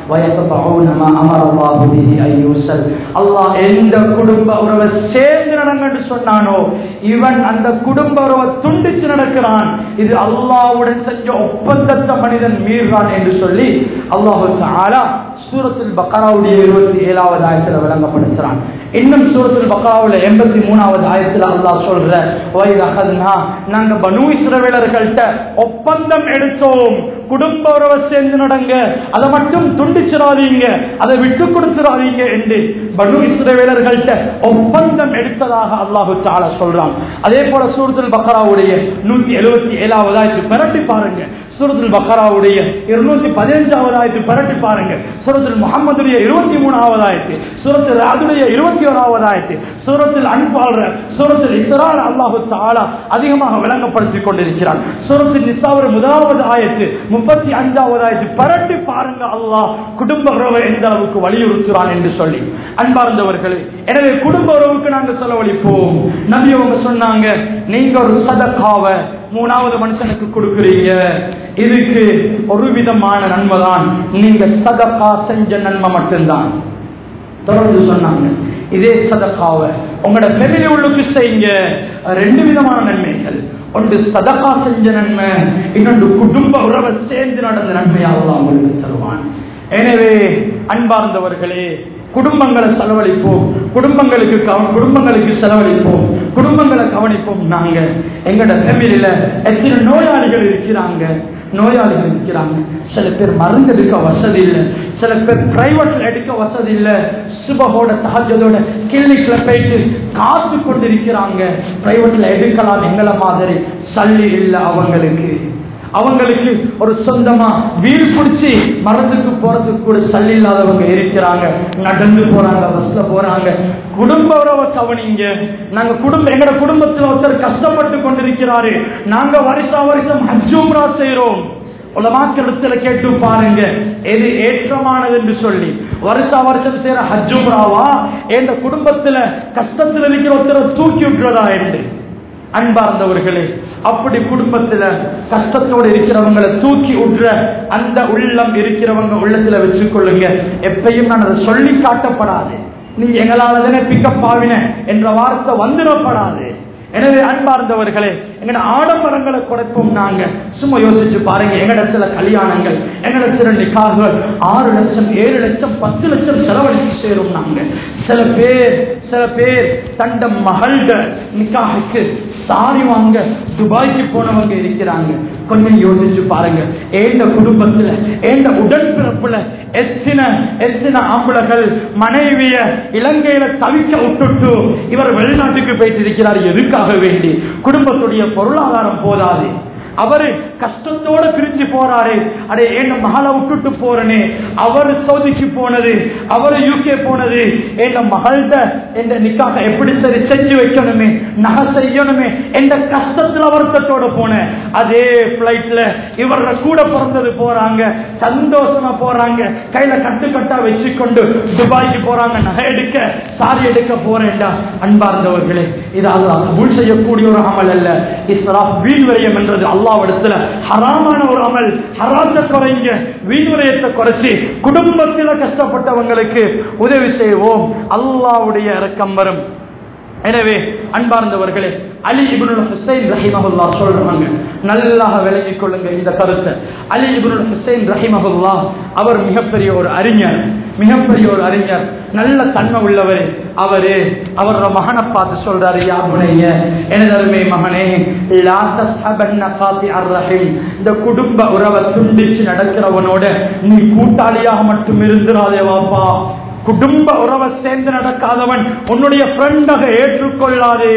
வயசபௌனமா அமரல்லாஹு பிஹி அய்யூசல் அல்லாஹ் எந்த குடும்ப உறவை சேர்ந்து நடங்கன்னு சொன்னானோ இவன் அந்த குடும்ப உறவை துண்டிச்சு நடக்கிறான் இது அல்லாஹ்வுடன் செஞ்ச ஒப்பந்தத்தை மனிதன் மீறான் என்று சொல்லி அல்லாஹு தஆலா சூரத்துல் பக்கராவுடைய இருபத்தி ஏழாவது ஆயத்துல விளங்கப்படுத்துறான் இன்னும் சூரத்துல் பக்கராவுல எண்பத்தி மூணாவது ஆயத்துல அல்லாஹ் சொல்ற "வயது அகத்னா, நாங்க பனு இஸ்ரவேலர்கள்ட்ட ஒப்பந்தம் எடுத்தோம் குடும்ப உறவை சேர்ந்து நடங்க அதை மட்டும் துண்டிச்சிடாதீங்க அதை விட்டு கொடுத்துடாதீங்க என்று பனு இஸ்ரவேலர்கள்ட்ட ஒப்பந்தம் எடுத்ததாக அல்லாஹு தாலா சொல்றான் அதே போல சூரத்துல் பக்கராவுடைய நூத்தி எழுபத்தி ஏழாவது ஆயத்து பரட்டி பாருங்க சூரத்துல் பக்கராவுடைய இருநூத்தி பதினஞ்சாவது ஆயத்து பரட்டி பாருங்க சூரத்துல் முகமதுடைய இருபத்தி மூணாவது ஆயத்து சூரத்தில் ராதுடைய இருபத்தி ஓராவது ஆயத்து சூரத்தில் அன்பாளர் சூரத்தில் இஸ்ரால் அல்லாஹு தாலா அதிகமாக விளங்கப்படுத்திக் கொண்டிருக்கிறான் சூரத்தில் நிசாவர் முதலாவது ஆயத்து முப்பத்தி அஞ்சாவது ஆயத்து பரட்டி பாருங்க அல்லாஹ் குடும்ப உறவை எந்த அளவுக்கு வலியுறுத்துறான் என்று சொல்லி அன்பார்ந்தவர்களே எனவே குடும்ப உறவுக்கு நாங்க செலவழிப்போம் நபி அவங்க சொன்னாங்க நீங்க ஒரு சதக்காவை மூணாவது மனுஷனுக்கு கொடுக்குறீங்க இதுக்கு ஒரு விதமான நன்மை தான் நீங்க சதக்கா செஞ்ச நன்மை மட்டும்தான் தொடர்ந்து சொன்னாங்க இதே சதக்காவை உங்களோட ஃபெமிலி உள்ளுக்கு செய்யுங்க ரெண்டு விதமான நன்மைகள் ஒன்று சதக்கா செஞ்ச நன்மை இன்னொன்று குடும்ப உறவை சேர்ந்து நடந்த நன்மையாக உங்களுக்கு தருவான் எனவே அன்பார்ந்தவர்களே குடும்பங்களை செலவழிப்போம் குடும்பங்களுக்கு கவ- குடும்பங்களுக்கு செலவழிப்போம் குடும்பங்களை கவனிப்போம் நாங்க எங்கட ஃபேமிலியில எத்தனை நோயாளிகள் இருக்கிறாங்க நோயாளிகள் இருக்கிறாங்க சில பேர் மருந்து எடுக்க வசதி இல்லை சில பேர் பிரைவேட்ல எடுக்க வசதி இல்லை சுபகோட தகஜதோட கிளினிக்ல போயிட்டு காத்து கொண்டிருக்கிறாங்க பிரைவேட்ல எடுக்கலாம் எங்களை மாதிரி சல்லி இல்லை அவங்களுக்கு அவங்களுக்கு ஒரு சொந்தமா வீடு பிடிச்சி மரத்துக்கு போறதுக்கு கூட சல்லி இல்லாதவங்க இருக்கிறாங்க நடந்து போறாங்க பஸ்ல போறாங்க குடும்ப உறவை கவனிங்க நாங்க குடும்ப எங்கட குடும்பத்துல ஒருத்தர் கஷ்டப்பட்டு கொண்டிருக்கிறாரு நாங்க வருஷா வருஷம் ஹஜ்ஜும்ரா செய்யறோம் உலமாக்களிடத்துல கேட்டு பாருங்க எது ஏற்றமானது என்று சொல்லி வருஷா வருஷம் செய்யற ஹஜ்ஜும்ராவா எந்த குடும்பத்துல கஷ்டத்துல இருக்கிற ஒருத்தரை தூக்கி விட்டுறதா என்று அன்பார்ந்தவர்களே அப்படி குடும்பத்துல கஷ்டத்தோடு இருக்கிறவங்களை தூக்கி விட்ற அந்த உள்ளம் இருக்கிறவங்க உள்ளத்துல வச்சுக்கொள்ளுங்க எப்பயும் நான் அதை சொல்லி காட்டப்படாது நீ எங்களால தானே பிக்கப் ஆவின என்ற வார்த்தை வந்துடப்படாது எனவே அன்பார்ந்தவர்களே எங்கட ஆடம்பரங்களை குறைப்போம் நாங்க சும்மா யோசிச்சு பாருங்க எங்கட சில கல்யாணங்கள் எங்கட சில நிக்காகுகள் ஆறு லட்சம் ஏழு லட்சம் பத்து லட்சம் செலவழித்து சேரும் நாங்க சில பேர் சில பேர் தண்ட மகள்ட நிக்காகுக்கு சாரி வாங்க துபாய்க்கு போனவங்க இருக்கிறாங்க கொஞ்சம் யோசிச்சு பாருங்க ஏண்ட குடும்பத்துல ஏண்ட உடன்பிறப்புல எத்தனை எத்தனை ஆம்பளைகள் மனைவிய இலங்கையில தவிக்க விட்டுட்டு இவர் வெளிநாட்டுக்கு போயிட்டு இருக்கிறார் எதுக்காக வேண்டி குடும்பத்துடைய பொருளாதாரம் போதாது அவரு கஷ்டத்தோட பிரிஞ்சு போறாரு அடே என் மகளை விட்டுட்டு போறனே அவர் சவுதிக்கு போனது அவர் யூகே போனது என் மகள்கிட்ட எந்த நிக்காக எப்படி சரி செஞ்சு வைக்கணுமே நகை செய்யணுமே எந்த கஷ்டத்துல வருத்தத்தோட போனேன் அதே பிளைட்ல இவர கூட பிறந்தது போறாங்க சந்தோஷமா போறாங்க கையில கட்டு கட்டா வச்சுக்கொண்டு துபாய்க்கு போறாங்க நகை எடுக்க சாரி எடுக்க போறேன்டா அன்பார்ந்தவர்களே இது அல்லாஹ் கபூல் செய்யக்கூடிய ஒரு அமல் அல்ல இஸ்ராஃப் வீண் விரயம் என்றது அல்லாவிடத்துல ஹராமான ஒரு அமல் ஹராத்தை குறைங்க வீண்விரயத்தை குறைச்சி குடும்பத்தில் கஷ்டப்பட்டவங்களுக்கு உதவி செய்வோம் அல்லாவுடைய இறக்கம் வரும் எனவே அன்பார்ந்தவர்களே அலி இப்னுல் ஹுசைன் ரஹிமஹுல்லா சொல்றாங்க நல்லாக விளங்கிக் கொள்ளுங்க இந்த கருத்தை அலி இப்னுல் ஹுசைன் ரஹிமஹுல்லா அவர் மிகப்பெரிய ஒரு அறிஞர் மிகப்பெரிய ஒரு அறிஞர் நல்ல தன்மை உள்ளவர் அவரு அவரோட மகனை பார்த்து சொல்றாரு யா புனைய எனது அருமை மகனே லா தஸ்ஹபன்ன காத்தி அர்ரஹிம் இந்த குடும்ப உறவை துண்டிச்சு நடக்கிறவனோட நீ கூட்டாளியாக மட்டும் இருந்துராதே வாப்பா குடும்ப உறவை சேர்ந்து நடக்காதவன் உன்னுடைய ஃப்ரெண்டாக ஏற்றுக்கொள்ளாதே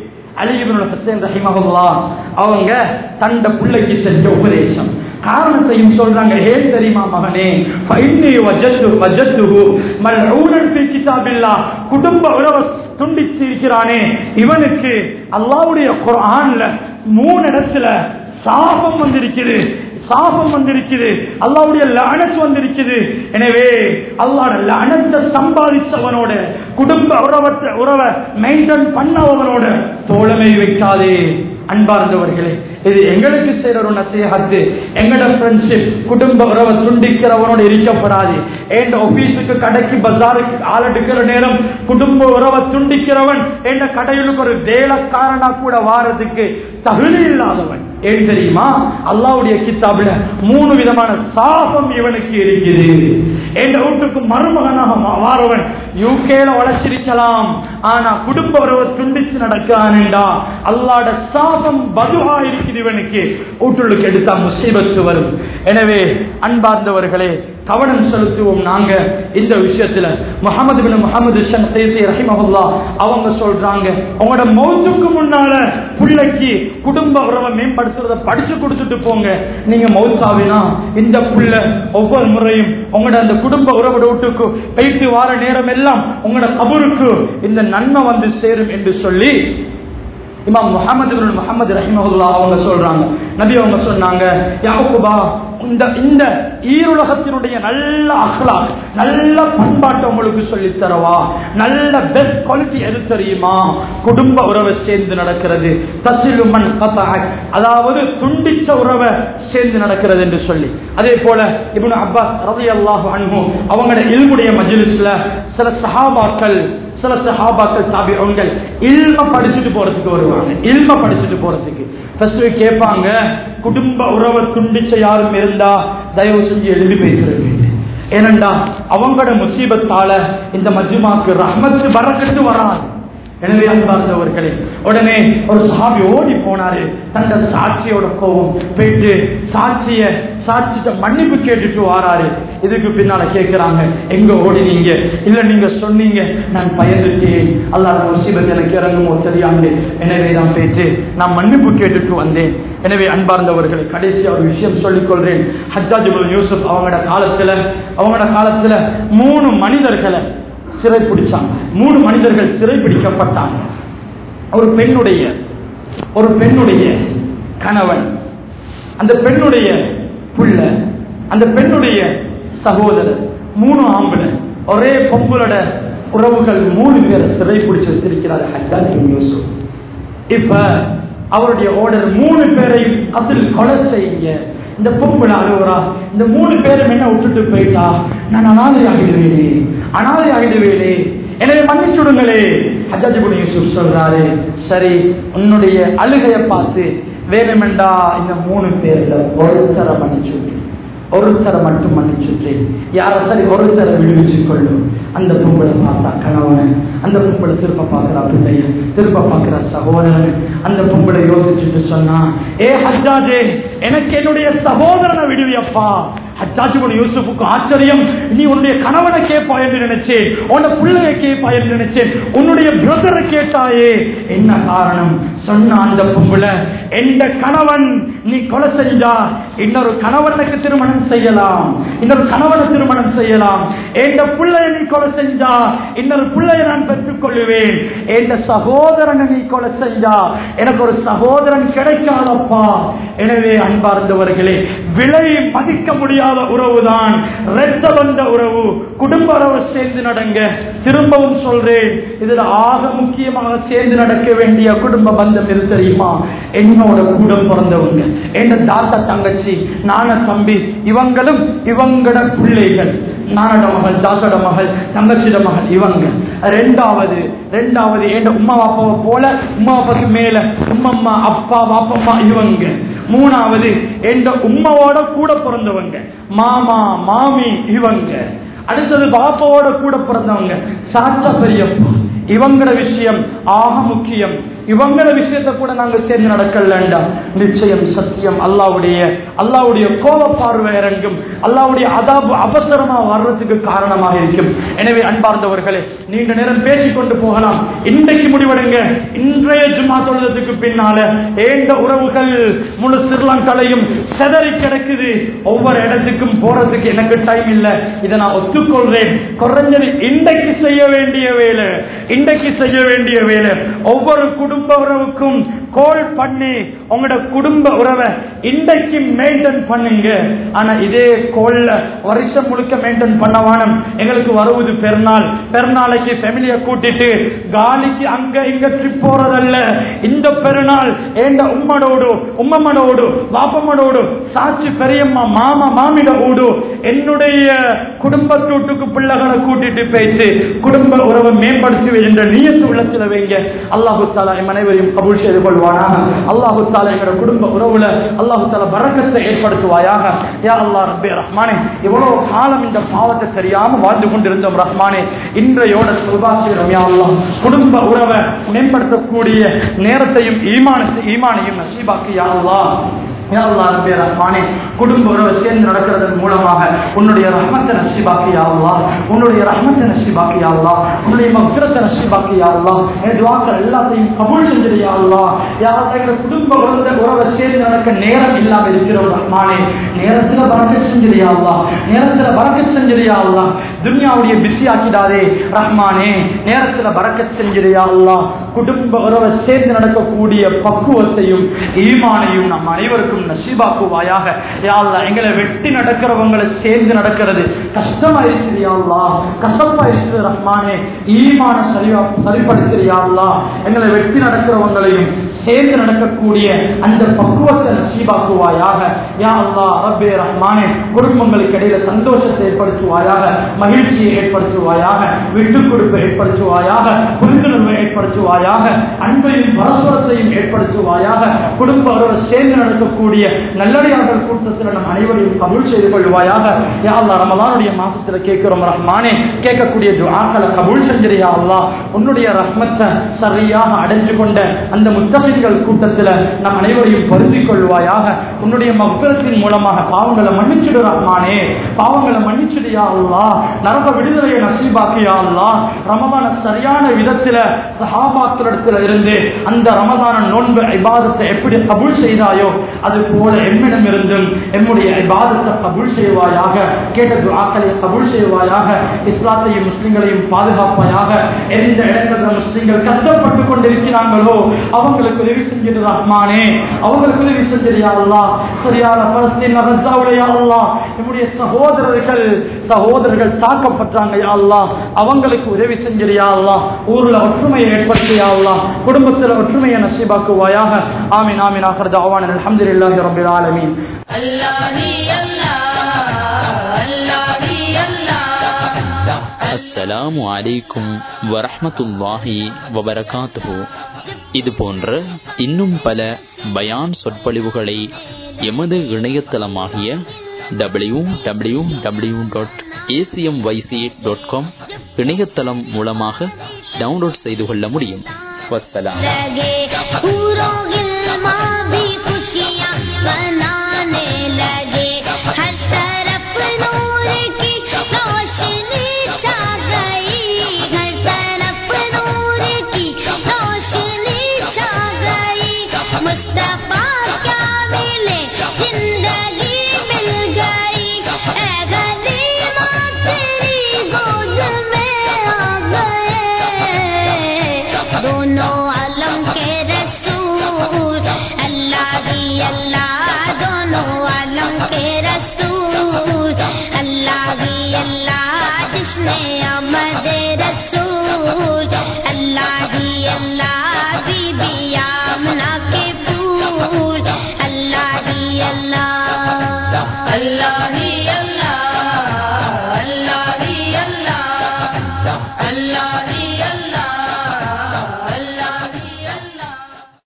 அலிபுல் ஹசேன் ரஹிமஹுல்லா அவங்க தண்ட பிள்ளைக்கு செஞ்ச உபதேசம் காரணத்தையும் சொல்றாங்க ஏன் தெரியுமா மகனே ஃபைன்னி வஜத்து வஜத்துஹு மல்ஊனன் ஃபீ கிதாபில்லாஹ் குடும்ப உறவை துண்டிச்சு இருக்கிறானே இவனுக்கு அல்லாஹ்வுடைய குர்ஆன்ல மூணு இடத்துல சாபம் வந்திருக்குது சாபம் வந்திருக்குது அல்லாவுடைய லஅனத் வந்திருக்குது எனவே அல்லாஹ் லஅனத்தை சம்பாதிச்சவனோட குடும்ப உறவற்ற உறவை மெயின்டைன் பண்ணவனோட தோழமை வைக்காதே அன்பார்ந்தவர்களே இது எங்களுக்கு செய்யற ஒரு நசீகத்து எங்கட ஃப்ரெண்ட்ஷிப் குடும்ப உறவை துண்டிக்கிறவனோட இருக்கப்படாது என் ஆபீஸுக்கு கடைக்கு பஜாருக்கு ஆள் எடுக்கிற நேரம் குடும்ப உறவை துண்டிக்கிறவன் என் கடையிலுக்கு ஒரு வேலைக்காரனா கூட வாரதுக்கு தகுதி இல்லாதவன் ஏன் தெரியுமா அல்லாவுடைய கித்தாப்ல மூணு விதமான சாபம் இவனுக்கு இருக்குது என் வீட்டுக்கு மருமகனாக மா- வாரவன் யூகேல வளர்ச்சிருக்கலாம் ஆனா குடும்ப உறவை துண்டிச்சு நடக்கானேண்டா அல்லாட சாபம் பதுவா இருக்குது இவனுக்கு வீட்டுள்ளுக்கு எடுத்தா முசீபத்து வரும் எனவே அன்பார்ந்தவர்களே கவனம் செலுத்துவோம் நாங்க இந்த விஷயத்துல முகமது பின் முகமது ஷன்கீசி ரஹிமஹுல்லா அவங்க சொல்றாங்க உங்களோட மௌத்துக்கு முன்னால பிள்ளைக்கு குடும்ப உறவை மேம்படுத்துறத படிச்சு கொடுத்துட்டு போங்க நீங்க மௌத்தாவினா இந்த புள்ள ஒவ்வொரு முறையும் உங்களோட அந்த குடும்ப உறவோட வீட்டுக்கு போயிட்டு வார நேரம் எல்லாம் உங்களோட கபருக்கு இந்த நன்மை வந்து சேரும் என்று சொல்லி இமாம் முகமது பின் முகமது ரஹிமஹுல்லா அவங்க சொல்றாங்க நபி அவங்க சொன்னாங்க யாக்குபா இந்த இந்த ஈருலகத்தினுடைய நல்ல அஹ்லாக் நல்ல பண்பாட்டை உங்களுக்கு சொல்லி தரவா நல்ல பெஸ்ட் குவாலிட்டி எது தெரியுமா குடும்ப உறவை சேர்ந்து நடக்கிறது தசிலு மண் கதஅக். அதாவது துண்டிச்ச உறவை சேர்ந்து நடக்கிறது என்று சொல்லி அதே போல இப்னு அப்பாஸ் ரலியல்லாஹு அன்ஹு அவங்களோட இல்முடைய மஜ்லிஸ்ல சில சஹாபாக்கள் சில சஹாபாக்கள் தாபிகள் இல்ம படிச்சுட்டு போறதுக்கு வருவாங்க இல்ம படிச்சுட்டு போறதுக்கு ஃபர்ஸ்ட் கேட்பாங்க குடும்ப உறவை துண்டிச்ச யாரும் இருந்தா தயவு செஞ்சு எழுதி பேசுறது ஏனண்டா அவங்களோட முசீபத்தால இந்த மஜ்மாக்கு ரஹ்மத்து பறக்கத்து வராது எனவே அன்பார்ந்தவர்களே உடனே ஒரு சாமி ஓடி போனாரு தந்த சாட்சியோட கோவம் போயிட்டு சாட்சிய சாட்சிட்ட மன்னிப்பு கேட்டுட்டு வாராரு இதுக்கு பின்னால கேட்கிறாங்க எங்க ஓடினீங்க இல்ல நீங்க சொன்னீங்க நான் பயந்துட்டேன் அல்லாத முசீபத் எனக்கு இறங்குமோ தெரியாண்டு எனவே நான் போயிட்டு நான் மன்னிப்பு கேட்டுட்டு வந்தேன் எனவே அன்பார்ந்தவர்களை கடைசி ஒரு விஷயம் சொல்லிக் கொள்றேன் ஹஜ்ஜாஜ் இப்னு யூசுப் அவங்களோட காலத்துல அவங்களோட காலத்துல மூணு மனிதர்களை சிறை பிடிச்சாங்க மூணு மனிதர்கள் சிறை பிடிக்கப்பட்டாங்க ஒரு பெண்ணுடைய ஒரு பெண்ணுடைய கணவன் அந்த பெண்ணுடைய புள்ள அந்த பெண்ணுடைய சகோதரர் மூணு ஆம்பளை ஒரே பொம்பளோட உறவுகள் மூணு பேரை சிறை பிடிச்சு வச்சிருக்கிறார் ஹஜ்ஜாஜ் இப்னு யூசுப் இப்ப அவருடைய ஆர்டர் மூணு பேரையும் அதில் கொலை செய்யுங்க இந்த பொம்பளை அழுகுறா இந்த மூணு பேரும் என்ன விட்டுட்டு போயிட்டா நான் அனாதை ஆகிடுவேனே அனாதை ஆகிடுவேனே எனவே மன்னிச்சுடுங்களே ஹஜாஜிபுன் யூசுப் சொல்றாரு சரி உன்னுடைய அழுகைய பார்த்து வேணுமெண்டா இந்த மூணு பேர்ல ஒருத்தரை மன்னிச்சுட்டு ஒருத்தரை மட்டும் மன்னிச்சுட்டு யார சரி ஒருத்தரை விடுவிச்சு கொள்ளும் அந்த பொம்பளை பார்த்தா கணவனை அந்த பொம்பளை திரும்ப பார்க்கிறா பிள்ளைய திரும்ப பார்க்கிற சகோதரன் அந்த பொம்பளை யோசிச்சுட்டு சொன்னா ஏ ஹஜ்ஜாஜே எனக்கு என்னுடைய சகோதரனை விடுவியப்பா ஹஜ்ஜாஜிபுன் யூசுஃபுக்கு ஆச்சரியம் நீ உன்னுடைய கணவனை கேட்பா என்று நினைச்சேன் உன்னை பிள்ளைய கேட்பா என்று நினைச்சேன் உன்னுடைய பிரதரை கேட்டாயே என்ன காரணம் சொன்ன அந்த பொம்பளை எந்த கணவன் நீ கொலை செஞ்சா இன்னொரு கணவனுக்கு திருமணம் செய்யலாம் இன்னொரு கணவனை திருமணம் செய்யலாம் எந்த பிள்ளைய நீ கொலை செஞ்சா இன்னொரு பிள்ளைய நான் பெற்றுக் கொள்ளுவேன் எந்த சகோதரனை நீ கொலை செஞ்சா எனக்கு ஒரு சகோதரன் கிடைக்காதப்பா எனவே அன்பார்ந்தவர்களே விலை மதிக்க முடியாத உறவுதான் இரத்த பந்த உறவு குடும்ப உறவு சேர்ந்து நடங்க திரும்பவும் சொல்றேன் இதுல ஆக முக்கியமாக சேர்ந்து நடக்க வேண்டிய குடும்ப பந்தம் பந்தம் எது தெரியுமா என்னோட கூட பிறந்தவங்க என்ன தாத்தா தங்கச்சி நான தம்பி இவங்களும் இவங்கட பிள்ளைகள் நானோட மகள் தாத்தோட மகள் தங்கச்சியோட மகள் இவங்க ரெண்டாவது ரெண்டாவது என் உமா பாப்பாவை போல உமா பாப்பாக்கு மேல உம்மம்மா அப்பா பாப்பம்மா இவங்க மூணாவது என் உம்மாவோட கூட பிறந்தவங்க மாமா மாமி இவங்க அடுத்தது பாப்பாவோட கூட பிறந்தவங்க சாச்சா பெரியப்பா இவங்கள விஷயம் ஆக முக்கியம் இவங்கள விஷயத்தை கூட நாங்கள் சேர்ந்து நடக்கலண்டா நிச்சயம் சத்தியம் அல்லாவுடைய அல்லாவுடைய கோப பார்வை இறங்கும் அல்லாவுடைய அதாபு அவசரமா வர்றதுக்கு காரணமாக இருக்கும் எனவே அன்பார்ந்தவர்களே நீண்ட நேரம் பேசிக் கொண்டு போகலாம் இன்றைக்கு முடிவெடுங்க இன்றைய ஜும்மா தொழுதத்துக்கு பின்னால ஏண்ட உறவுகள் முழு சிறுலங்களையும் செதறி கிடக்குது ஒவ்வொரு இடத்துக்கும் போறதுக்கு எனக்கு டைம் இல்லை இதை நான் ஒத்துக்கொள்றேன் குறைஞ்சது இன்றைக்கு செய்ய வேண்டிய வேலை இன்றைக்கு செய்ய வேண்டிய வேலை ஒவ்வொரு குடும்ப உறவுக்கும் கோல் பண்ணி உங்களோட குடும்ப உறவை இன்றைக்கு மெயின்டைன் பண்ணுங்க ஆனா இதே கோல்ல வருஷம் முழுக்க மெயின்டைன் பண்ண வேணும் எங்களுக்கு வருவது பெருநாள் பெருநாளைக்கு ஃபேமிலியை கூட்டிட்டு காலிக்கு அங்க இங்க ட்ரிப் போறதல்ல இந்த பெருநாள் ஏண்ட உம்மனோடு உம்மம்மனோடு வாப்பம்மனோடு சாட்சி பெரியம்மா மாமா மாமிட ஊடு என்னுடைய குடும்பத்தூட்டுக்கு பிள்ளைகளை கூட்டிட்டு போயிட்டு குடும்ப உறவை மேம்படுத்துவேன் என்ற நீயத்து உள்ளத்துல வைங்க அல்லாஹு தாலா எம் அனைவரையும் கபூல் செய்து கொள்வானாக அல்லாஹு தாலா எங்களோட குடும்ப உறவுல அல்லாஹு தாலா பறக்கத்தை ஏற்படுத்துவாயாக யா அல்லா ரப்பே ரஹ்மானே இவ்வளவு காலம் இந்த பாவத்தை தெரியாம வாழ்ந்து கொண்டிருந்தோம் ரஹ்மானே இன்றையோட சுபாசிரம் யா அல்லாஹ் குடும்ப உறவை மேம்படுத்தக்கூடிய நேரத்தையும் ஈமானத்தை ஈமானையும் நசீபாக்கி யா அல்லாஹ் யா அல்லாஹ் ரப்பே ரஹ்மானே குடும்ப உறவை சேர்ந்து நடக்கிறதன் மூலமாக உன்னுடைய ரஹ்மத்தை நசீபாக்கி யா அல்லாஹ் உன்னுடைய ரஹ்மத்தை நசீபாக்கி யா அல்லாஹ் உன்னுடைய மக்ரத்தை நசீபாக்கி யா அல்லாஹ் என் துவாக்கள் எல்லாத்தையும் கபூல் செஞ்சிரு யா அல்லாஹ் யா அல்லாஹ் எங்க குடும்ப உறவு உறவை சேர்ந்து நடக்க நேரம் இல்லாம இருக்கிறோம் ரஹ்மானே நேரத்துல பறக்கத் செஞ்சிரு யா அல்லாஹ் நேரத்துல பறக்கத் செஞ்சிரு யா அல்லாஹ் துன்யாவுடைய பிஸி ஆக்கிடாதே ரஹ்மானே நேரத்துல பறக்கத் செஞ்சிரு யா அல்லாஹ் குடும்ப உறவை சேர்ந்து நடக்கக்கூடிய பக்குவத்தையும் ஈமானையும் நம் அனைவருக்கும் நசீபாக்குவாயாக யா அல்லாஹ் எங்களை வெட்டி நடக்கிறவங்களை சேர்ந்து நடக்கிறது கஷ்டமா இருக்குது யா அல்லாஹ் கசப்பா இருக்குது ரஹ்மானே ஈமான சரியா சரிப்படுத்துறியா அல்லாஹ் எங்களை வெட்டி நடக்கிறவங்களையும் சேர்ந்து நடக்கக்கூடிய அந்த பக்குவத்தை நசீபாக்குவாயாக யா அல்லாஹ் ரப்பே ரஹ்மானே குடும்பங்களுக்கு இடையில சந்தோஷத்தை ஏற்படுத்துவாயாக மகிழ்ச்சியை ஏற்படுத்துவாயாக விட்டு கொடுப்பை ஏற்படுத்துவாயாக புரிந்துணர்வை ஏற்படுத்துவாயாக அன்பையும் பரஸ்பரத்தையும் ஏற்படுத்துவாயாக குடும்ப உறவை சேர்ந்து நடக்கக்கூடிய நல்லடியார்கள் கூட்டத்தில் நம் அனைவரையும் கபூல் செய்து கொள்வாயாக யா அல்லாஹ் ரமலானுடைய மாசத்துல கேட்கிறோம் ரஹ்மானே கேட்கக்கூடிய துஆக்களை கபூல் செஞ்சிரியா அல்லாஹ் உன்னுடைய ரஹ்மத்தை சரியாக அடைஞ்சு கொண்ட அந்த முத்தகைகள் கூட்டத்தில் நம் அனைவரையும் பொருந்திக் கொள்வாயாக உன்னுடைய மக்களத்தின் மூலமாக பாவங்களை மன்னிச்சிடு ரஹ்மானே பாவங்களை மன்னிச்சிடுயா அல்லாஹ் நரக விடுதலையை நசீபாக்கியா அல்லாஹ் ரமதான சரியான விதத்துல சஹாபாக்களிடத்துல இருந்து அந்த ரமதான நோன்பு இபாதத்தை எப்படி கபூல் செய்தாயோ அது போல எம்மிடம் இருந்தும் எம்முடைய இபாதத்தை கபூல் செய்வாயாக கேட்ட துஆக்களை கபூல் செய்வாயாக இஸ்லாத்தையும் முஸ்லிம்களையும் பாதுகாப்பாயாக எந்த இடத்துல முஸ்லிம்கள் கஷ்டப்பட்டு கொண்டிருக்கிறாங்களோ அவங்களுக்கு உதவி செஞ்சிடு ரஹ்மானே அவங்களுக்கு உதவி செஞ்சிருயா அல்லாஹ் சரியான பலஸ்தீன் கசாவுடைய அல்லாஹ் நம்முடைய சகோதரர்கள் சகோதரர்கள் தாக்கப்பட்டாங்க யா அல்லாஹ் அவங்களுக்கு உதவி செஞ்சிருயா அல்லாஹ் ஊர்ல ஒற்றுமையை ஏற்படுத்தியா அல்லாஹ் குடும்பத்துல ஒற்றுமையை நசீபாக்குவாயாக ஆமீன் ஆமீன் ஆخر دعوانا الحمد لله رب العالمين الله هي الله الله هي الله அஸ்ஸலாமு அலைக்கும் வரஹ்மத்துல்லாஹி வபரகாத்துஹு இது போன்ற இன்னும் பல பயான் சொற்பொழிவுகளை எமது இணையதளமாகிய W W W dot ACM YC dot com இணையதளம் மூலமாக டவுன்லோட் செய்து கொள்ள முடியும் வஸ்ஸலாம் लगे पूरों गिलमा भी खुशियाँ मनाने लगे हर तरफ नूर की रोशनी छा गई हर तरफ नूर की रोशनी छा गई मुस्तफा